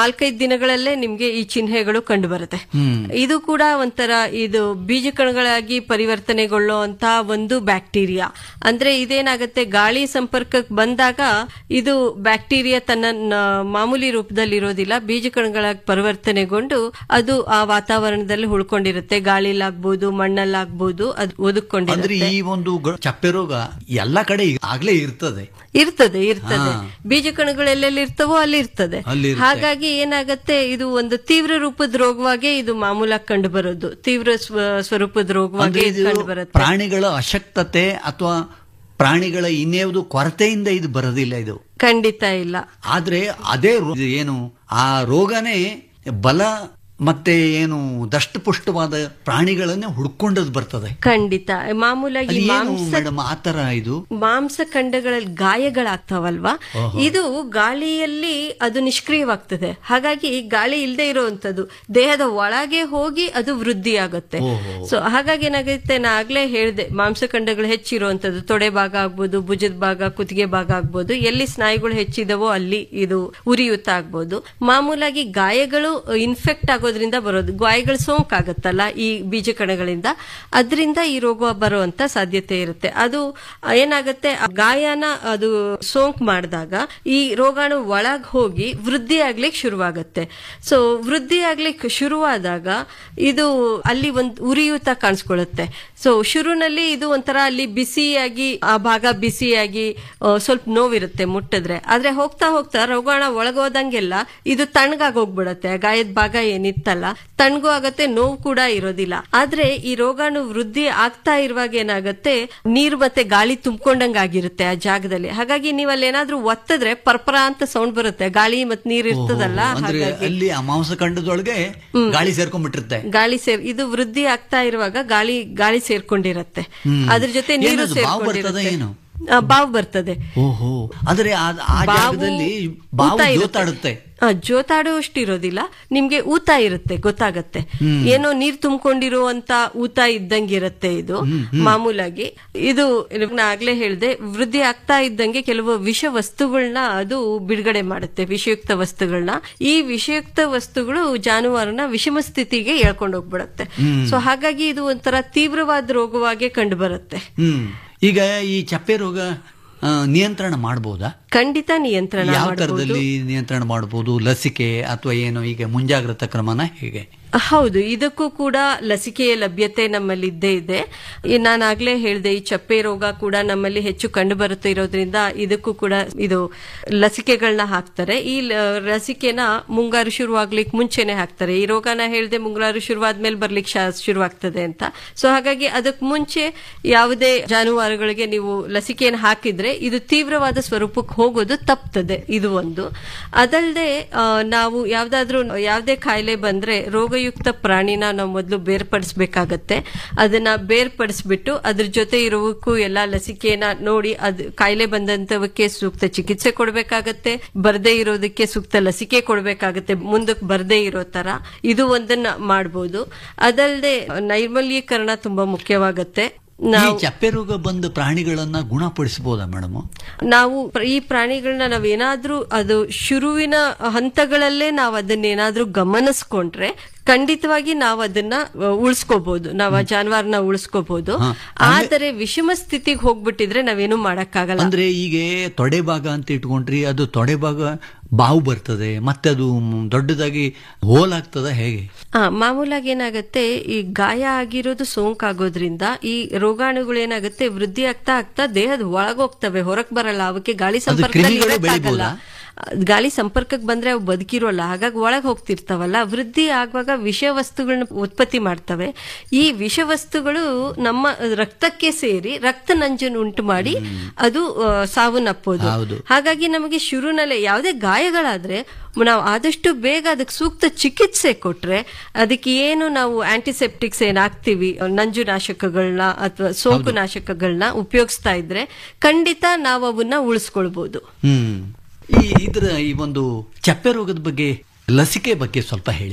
N: ದಿನಗಳಲ್ಲೇ ನಿಮ್ಗೆ ಈ ಚಿಹ್ನೆಗಳು ಕಂಡು ಬರುತ್ತೆ
M: ಹ್ಮ್.
N: ಇದು ಕೂಡ ಒಂಥರ ಇದು ಬೀಜಕಣಗಳಾಗಿ ಪರಿವರ್ತನೆಗೊಳ್ಳುವಂತ ಒಂದು ಬ್ಯಾಕ್ಟೀರಿಯಾ ಅಂದ್ರೆ ಇದೇನಾಗುತ್ತೆ ಗಾಳಿ ಸಂಪರ್ಕಕ್ಕೆ ಬಂದಾಗ ಇದು ಬ್ಯಾಕ್ಟೀರಿಯಾ ತನ್ನ ನ- ಮಾಮೂಲಿ ರೂಪದಲ್ಲಿ ಇರೋದಿಲ್ಲ ಬೀಜಕಣಗಳಾಗಿ ಪರಿವರ್ತನೆಗೊಂಡು ಅದು ಆ ವಾತಾವರಣದಲ್ಲಿ ಉಳ್ಕೊಂಡಿರುತ್ತೆ ಗಾಳಿಲಾಗ್ಬೋದು ಮಣ್ಣಲ್ಲಾಗ್ಬೋದು ಅದು
M: ಅಂದ್ರೆ
N: ಒದಕೊಂಡಿರುತ್ತೆ
M: ಈ ಒಂದು ಗ- ಚಪ್ಪೆ ರೋಗ ಎಲ್ಲ ಕಡೆ ಆಗ್ಲೇ ಇರ್ತದೆ
N: ಇರ್ತದೆ ಇರ್ತದೆ
M: ಹಾ.
N: ಬೀಜಕಣಗಳು ಎಲ್ಲೆಲ್ಲಿ ಇರ್ತವೋ ಅಲ್ಲಿ ಇರ್ತದೆ
M: ಅಲ್ಲಿ ಇರುತ್ತೆ.
N: ಹಾಗಾಗಿ ಏನಾಗತ್ತೆ ಇದು ಒಂದು ತೀವ್ರ ರೂಪದ ರೋಗವಾಗೇ ಇದು ಮಾಮೂಲಾಗಿ ಕಂಡು ಬರೋದು ತೀವ್ರ ಸ್ವ- ಸ್ವರೂಪದ ರೋಗವಾಗಿ
M: ಅಂದ್ರೆ ಇದು
N: ಕಂಡು ಬರುತ್ತೆ
M: ಪ್ರಾಣಿಗಳ ಅಶಕ್ತತೆ ಅಥವಾ ಪ್ರಾಣಿಗಳ ಇನ್ಯಾವುದು ಕೊರತೆಯಿಂದ ಇದು ಬರೋದಿಲ್ಲ ಇದು
N: ಖಂಡಿತ ಇಲ್ಲ
M: ಆದ್ರೆ ಅದೇ ರೋ- ಇದು ಏನು ಆ ರೋಗನೇ ಬಲ ಮತ್ತೆ ಏನು ದಷ್ಟಪುಷ್ಟವಾದ ಪ್ರಾಣಿಗಳನ್ನೇ ಹುಡ್ಕೊಂಡದ್ ಬರ್ತದೆ
N: ಖಂಡಿತ ಮಾಮೂಲಾಗಿ
M: ಅದು ಏನು
N: ಮಾಂಸ
M: ಮೇಡಮ್ ಆ ತರ ಇದು
N: ಮಾಂಸಖಂಡಗಳಲ್ಲಿ ಗಾಯಗಳಾಗ್ತಾವಲ್ವಾ ಇದು ಗಾಳಿಯಲ್ಲಿ ಅದು ನಿಷ್ಕ್ರಿಯವಾಗ್ತದೆ ಹಾಗಾಗಿ ಗಾಳಿ ಇಲ್ಲದೆ ಇರುವಂತದ್ದು ದೇಹದ ಒಳಗೆ ಹೋಗಿ ಅದು ವೃದ್ಧಿ ಆಗುತ್ತೆ
M: ಓಹೋ.
N: ಸೊ ಹಾಗಾಗಿ ಏನಾಗುತ್ತೆ ನಾ ಆಗ್ಲೇ ಹೇಳಿದೆ ಮಾಂಸಖಂಡಗಳು ಹೆಚ್ಚಿರುವಂತದ್ದು ತೊಡೆ ಭಾಗ ಆಗ್ಬೋದು ಭುಜದ ಭಾಗ ಕುತ್ತಿಗೆ ಭಾಗ ಆಗ್ಬೋದು ಎಲ್ಲಿ ಸ್ನಾಯುಗಳು ಹೆಚ್ಚಿದವೋ ಅಲ್ಲಿ ಇದು ಉರಿಯೂತ ಆಗ್ಬೋದು ಮಾಮೂಲಾಗಿ ಗಾಯಗಳು ಇನ್ಫೆಕ್ಟ್ ಆಗೋದ್ರಿಂದ ಬರೋದು ಗಾಯಗಳು ಸೋಂಕಾಗತ್ತಲ್ಲ ಈ ಬೀಜಕಣಗಳಿಂದ ಅದರಿಂದ ಈ ರೋಗ ಬರುವಂತ ಸಾಧ್ಯತೆ ಇರುತ್ತೆ ಅದು ಏನಾಗುತ್ತೆ ಆ ಗಾಯನ ಅದು ಸೋಂಕ್ ಮಾಡಿದಾಗ ಈ ರೋಗಾಣು ಒಳಗ್ ಹೋಗಿ ವೃದ್ಧಿ ಆಗ್ಲಿಕ್ಕೆ ಶುರುವಾಗುತ್ತೆ ಸೊ ವೃದ್ಧಿ ಆಗ್ಲಿಕ್ಕೆ ಶುರುವಾದಾಗ ಇದು ಅಲ್ಲಿ ಒಂದು ಉರಿಯೂತ ಕಾಣಿಸ್ಕೊಳ್ಳುತ್ತೆ ಸೊ ಶುರುನಲ್ಲಿ ಇದು ಒಂಥರ ಅಲ್ಲಿ ಬಿಸಿಯಾಗಿ ಆ ಭಾಗ ಬಿಸಿಯಾಗಿ ಆ, ಸ್ವಲ್ಪ ನೋವಿರುತ್ತೆ ಮುಟ್ಟಿದ್ರೆ ಆದ್ರೆ ಹೋಗ್ತಾ ಹೋಗ್ತಾ ರೋಗಾಣ ಒಳಗೋದಂಗೆಲ್ಲ ಇದು ತಣ್ಣಗಾಗಿ ಹೋಗ್ಬಿಡತ್ತೆ ಆ ಗಾಯದ ಭಾಗ ಏನಿತ್ತಲ್ಲ ತಣ್ಣಗೂ ಆಗತ್ತೆ ನೋವು ಕೂಡ ಇರೋದಿಲ್ಲ ಆದ್ರೆ ಈ ರೋಗಾಣು ವೃದ್ಧಿ ಆಗ್ತಾ ಇರುವಾಗ ಏನಾಗತ್ತೆ ನೀರು ಮತ್ತೆ ಗಾಳಿ ತುಂಬಿಕೊಂಡಂಗ ಆಗಿರುತ್ತೆ ಆ ಜಾಗದಲ್ಲಿ ಹಾಗಾಗಿ ನೀವು ಅಲ್ಲಿ ಏನಾದ್ರೂ ಒತ್ತಿದ್ರೆ ಪರ್ಪರ ಅಂತ ಸೌಂಡ್ ಬರುತ್ತೆ ಗಾಳಿ ಮತ್ತೆ ನೀರು ಇರ್ತದಲ್ಲ
M: ಅಂದ್ರೆ
N: ಹಾಗಾಗಿ
M: ಅಲ್ಲಿ ಆ ಮಾಂಸಖಂಡದೊಳಗೆ ಗಾಳಿ ಸೇರ್ಕೊಂಡ್ಬಿಟ್ಟಿರುತ್ತೆ
N: ಗಾಳಿ ಸೇರ್ ಇದು ವೃದ್ಧಿ ಆಗ್ತಾ ಇರುವಾಗ ಗಾಳಿ ಗಾಳಿ ಸೇರ್ಕೊಂಡಿರತ್ತೆ
M: ಹ್ಮ್.
N: ಅದ್ರ ಜೊತೆ ನೀರು
M: ಏನದು, ಬಾವು ಬರ್ತದೆ
N: ಸೇರ್ಕೊಂಡಿರುತ್ತೆ
M: ಏನು?
N: ಆ, ಬಾವು ಬರ್ತದೆ
M: ಓಹೋ ಅಂದ್ರೆ ಆ ಆ
N: ಬಾವು
M: ಜಾಗದಲ್ಲಿ ಬಾವು
N: ಊತ ಇರುತ್ತೆ.
M: ಜೋತಾಡುತ್ತೆ
N: ಆ, ಜೋತಾಡುವಷ್ಟು ಇರೋದಿಲ್ಲ ನಿಮ್ಗೆ ಊತ ಇರುತ್ತೆ ಗೊತ್ತಾಗತ್ತೆ
M: ಹ್ಮ್.
N: ಏನೋ ನೀರ್ ತುಂಬಿಕೊಂಡಿರುವಂತ ಊತ ಇದ್ದಂಗಿರತ್ತೆ ಇದು ಮಾಮೂಲಾಗಿ ಇದು ನಾ ಆಗ್ಲೇ ಹೇಳ್ದೆ ವೃದ್ಧಿ ಆಗ್ತಾ ಇದ್ದಂಗೆ ಕೆಲವು ವಿಷ ವಸ್ತುಗಳನ್ನ ಅದು ಬಿಡುಗಡೆ ಮಾಡುತ್ತೆ ವಿಷಯುಕ್ತ ವಸ್ತುಗಳನ್ನ ಈ ವಿಷಯುಕ್ತ ವಸ್ತುಗಳು ಜಾನುವಾರನ ವಿಷಮ ಸ್ಥಿತಿಗೆ ಎಳ್ಕೊಂಡು ಹೋಗ್ಬಿಡತ್ತೆ
M: ಹ್ಮ್.
N: ಸೊ ಹಾಗಾಗಿ ಇದು ಒಂಥರ ತೀವ್ರವಾದ ರೋಗವಾಗಿ ಕಂಡು ಬರುತ್ತೆ
M: ಹ್ಮ್ ಈಗ ಈ ಚಪ್ಪೆ ರೋಗ ಆ, ನಿಯಂತ್ರಣ ಮಾಡಬಹುದಾ
N: ಖಂಡಿತ ನಿಯಂತ್ರಣ
M: ಯಾವ
N: ಮಾಡಬಹುದು
M: ತರದಲ್ಲಿ ನಿಯಂತ್ರಣ ಮಾಡಬಹುದು ಲಸಿಕೆ ಅಥವಾ ಏನು ಈಗ ಮುಂಜಾಗ್ರತಾ ಕ್ರಮನ ಹೇಗೆ
N: ಹೌದು ಇದಕ್ಕೂ ಕೂಡ ಲಸಿಕೆಯ ಲಭ್ಯತೆ ನಮ್ಮಲ್ಲಿ ಇದ್ದೇ ಇದೆ ಈ ನಾನಾಗ್ಲೇ ಹೇಳಿದೆ ಈ ಚಪ್ಪೆ ರೋಗ ಕೂಡ ನಮ್ಮಲ್ಲಿ ಹೆಚ್ಚು ಕಂಡು ಬರುತ್ತೆ ಇರೋದ್ರಿಂದ ಇದಕ್ಕೂ ಕೂಡ ಇದು ಲಸಿಕೆಗಳನ್ನ ಹಾಕ್ತಾರೆ ಈ ಲ- ಲಸಿಕೆನ ಮುಂಗಾರು ಶುರುವಾಗ್ಲಿಕ್ಕೆ ಮುಂಚೆನೆ ಹಾಕ್ತಾರೆ ಈ ರೋಗನ ಹೇಳಿದೆ ಮುಂಗಾರು ಶುರುವಾದ್ಮೇಲೆ ಬರ್ಲಿಕ್ಕೆ ಶಾ- ಶುರುವಾಗ್ತದೆ ಅಂತ ಸೊ ಹಾಗಾಗಿ ಅದಕ್ಕೆ ಮುಂಚೆ ಯಾವುದೇ ಜಾನುವಾರುಗಳಿಗೆ ನೀವು ಲಸಿಕೆಯನ್ನು ಹಾಕಿದ್ರೆ ಇದು ತೀವ್ರವಾದ ಸ್ವರೂಪಕ್ಕೆ ಹೋಗೋದು ತಪ್ತದೆ ಇದು ಒಂದು ಅದಲ್ಲದೆ ನಾವು ಯಾವ್ದಾದ್ರೂ ಯಾವುದೇ ಕಾಯಿಲೆ ಬಂದ್ರೆ ರೋಗಯುಕ್ತ ಪ್ರಾಣಿನ ನಾವು ಮೊದಲು ಬೇರ್ಪಡಿಸ್ಬೇಕಾಗತ್ತೆ ಅದನ್ನ ಬೇರ್ಪಡಿಸ್ಬಿಟ್ಟು ಅದ್ರ ಜೊತೆ ಇರೋವಕ್ಕೂ ಎಲ್ಲಾ ಲಸಿಕೆನ ನೋಡಿ ಅದು ಕಾಯಿಲೆ ಬಂದಂತವಕ್ಕೆ ಸೂಕ್ತ ಚಿಕಿತ್ಸೆ ಕೊಡ್ಬೇಕಾಗತ್ತೆ ಬರ್ದೇ ಇರೋದಕ್ಕೆ ಸೂಕ್ತ ಲಸಿಕೆ ಕೊಡ್ಬೇಕಾಗತ್ತೆ ಮುಂದಕ್ಕೆ ಬರ್ದೇ ಇರೋ ತರ ಇದು ಒಂದನ್ನ ಮಾಡ್ಬೋದು ಅದಲ್ಲದೆ ನೈರ್ಮಲ್ಯೀಕರಣ ತುಂಬಾ ಮುಖ್ಯವಾಗತ್ತೆ
M: ಈ
N: ನಾವು
M: ಚಪ್ಪೆ ರೋಗ ಬಂದ ಪ್ರಾಣಿಗಳನ್ನ ಗುಣಪಡಿಸಬಹುದಾ ಮೇಡಮ್
N: ನಾವು ಪ್ರ- ಈ ಪ್ರಾಣಿಗಳನ್ನ ನಾವೇನಾದ್ರೂ ಅದು ಶುರುವಿನ ಹಂತಗಳಲ್ಲೇ ನಾವು ಅದನ್ನೇನಾದ್ರೂ ಗಮನಿಸ್ಕೊಂಡ್ರೆ ಖಂಡಿತವಾಗಿ ನಾವು ಅದನ್ನ ಅ, ಉಳಿಸ್ಕೋಬಹುದು ನಾವು ಆ ಜಾನುವಾರನ ಉಳಿಸ್ಕೋಬಹುದು
M: ಹಾ.
N: ಆದರೆ ವಿಷಮ ಸ್ಥಿತಿಗೆ ಹೋಗ್ಬಿಟ್ಟಿದ್ರೆ ನಾವೇನು ಮಾಡಕ್ಕಾಗಲ್ಲ
M: ಅಂದ್ರೆ ಈಗ ತೊಡೆ ಭಾಗ ಅಂತ ಇಟ್ಕೊಂಡ್ರಿ ಅದು ತೊಡೆ ಭಾಗ ಬಾವು ಬರ್ತದೆ ಮತ್ತೆ ಅದು ಮ್, ದೊಡ್ಡದಾಗಿ ಹೋಲಾಗ್ತದ ಹೇಗೆ
N: ಆ, ಮಾಮೂಲಾಗಿ ಏನಾಗುತ್ತೆ ಈ ಗಾಯ ಆಗಿರೋದು ಸೋಂಕಾಗೋದ್ರಿಂದ ಈ ರೋಗಾಣುಗಳು ಏನಾಗುತ್ತೆ ವೃದ್ಧಿ ಆಗ್ತಾ ಆಗ್ತಾ ದೇಹದ ಒಳಗೋಗ್ತವೆ ಹೊರಗ್ ಬರಲ್ಲ ಅವಕ್ಕೆ ಗಾಳಿ ಸಂಪರ್ಕದಲ್ಲಿ
M: ಕ್ರಿಮಿಗಳು
N: ಇರಕ್ಕಾಗಲ್ಲ.
M: ಬೆಳಿಬೋದಾ?
N: ಗಾಳಿ ಸಂಪರ್ಕಕ್ಕೆ ಬಂದ್ರೆ ಅವು ಬದುಕಿರೋಲ್ಲ ಹಾಗಾಗಿ ಒಳಗೆ ಹೋಗ್ತಿರ್ತಾವಲ್ಲ ವೃದ್ಧಿ ಆಗುವಾಗ ವಿಷ ವಸ್ತುಗಳನ್ನ ಉತ್ಪತ್ತಿ ಮಾಡ್ತವೆ ಈ ವಿಷ ವಸ್ತುಗಳು ನಮ್ಮ ರಕ್ತಕ್ಕೆ ಸೇರಿ ರಕ್ತ ನಂಜನ್ನು ಉಂಟು ಮಾಡಿ ಅದು ಆ, ಸಾವನ್ನಪ್ಪೋದು
M: ಹೌದು.
N: ಹಾಗಾಗಿ ನಮಗೆ ಶುರುನಲ್ಲೇ ಯಾವುದೇ ಗಾಯಗಳಾದ್ರೆ ನಾವು ಆದಷ್ಟು ಬೇಗ ಅದಕ್ಕೆ ಸೂಕ್ತ ಚಿಕಿತ್ಸೆ ಕೊಟ್ರೆ ಅದಕ್ಕೆ ಏನು ನಾವು ಆಂಟಿಸೆಪ್ಟಿಕ್ಸ್ ಏನ್ ಹಾಕ್ತಿವಿ ನಂಜು ನಾಶಕಗಳನ್ನ ಅಥವಾ ಸೋಂಕು ನಾಶಕಗಳನ್ನ ಉಪಯೋಗಿಸ್ತಾ ಇದ್ರೆ ಖಂಡಿತ ನಾವು ಅವನ್ನ ಉಳಿಸ್ಕೊಳ್ಬಹುದು
M: ಹ್ಮ್ ಈ ಇದ್ರ ಈ ಒಂದು ಚಪ್ಪೆ ರೋಗದ ಬಗ್ಗೆ ಲಸಿಕೆ ಬಗ್ಗೆ ಸ್ವಲ್ಪ ಹೇಳಿ ಮೇಡಮ್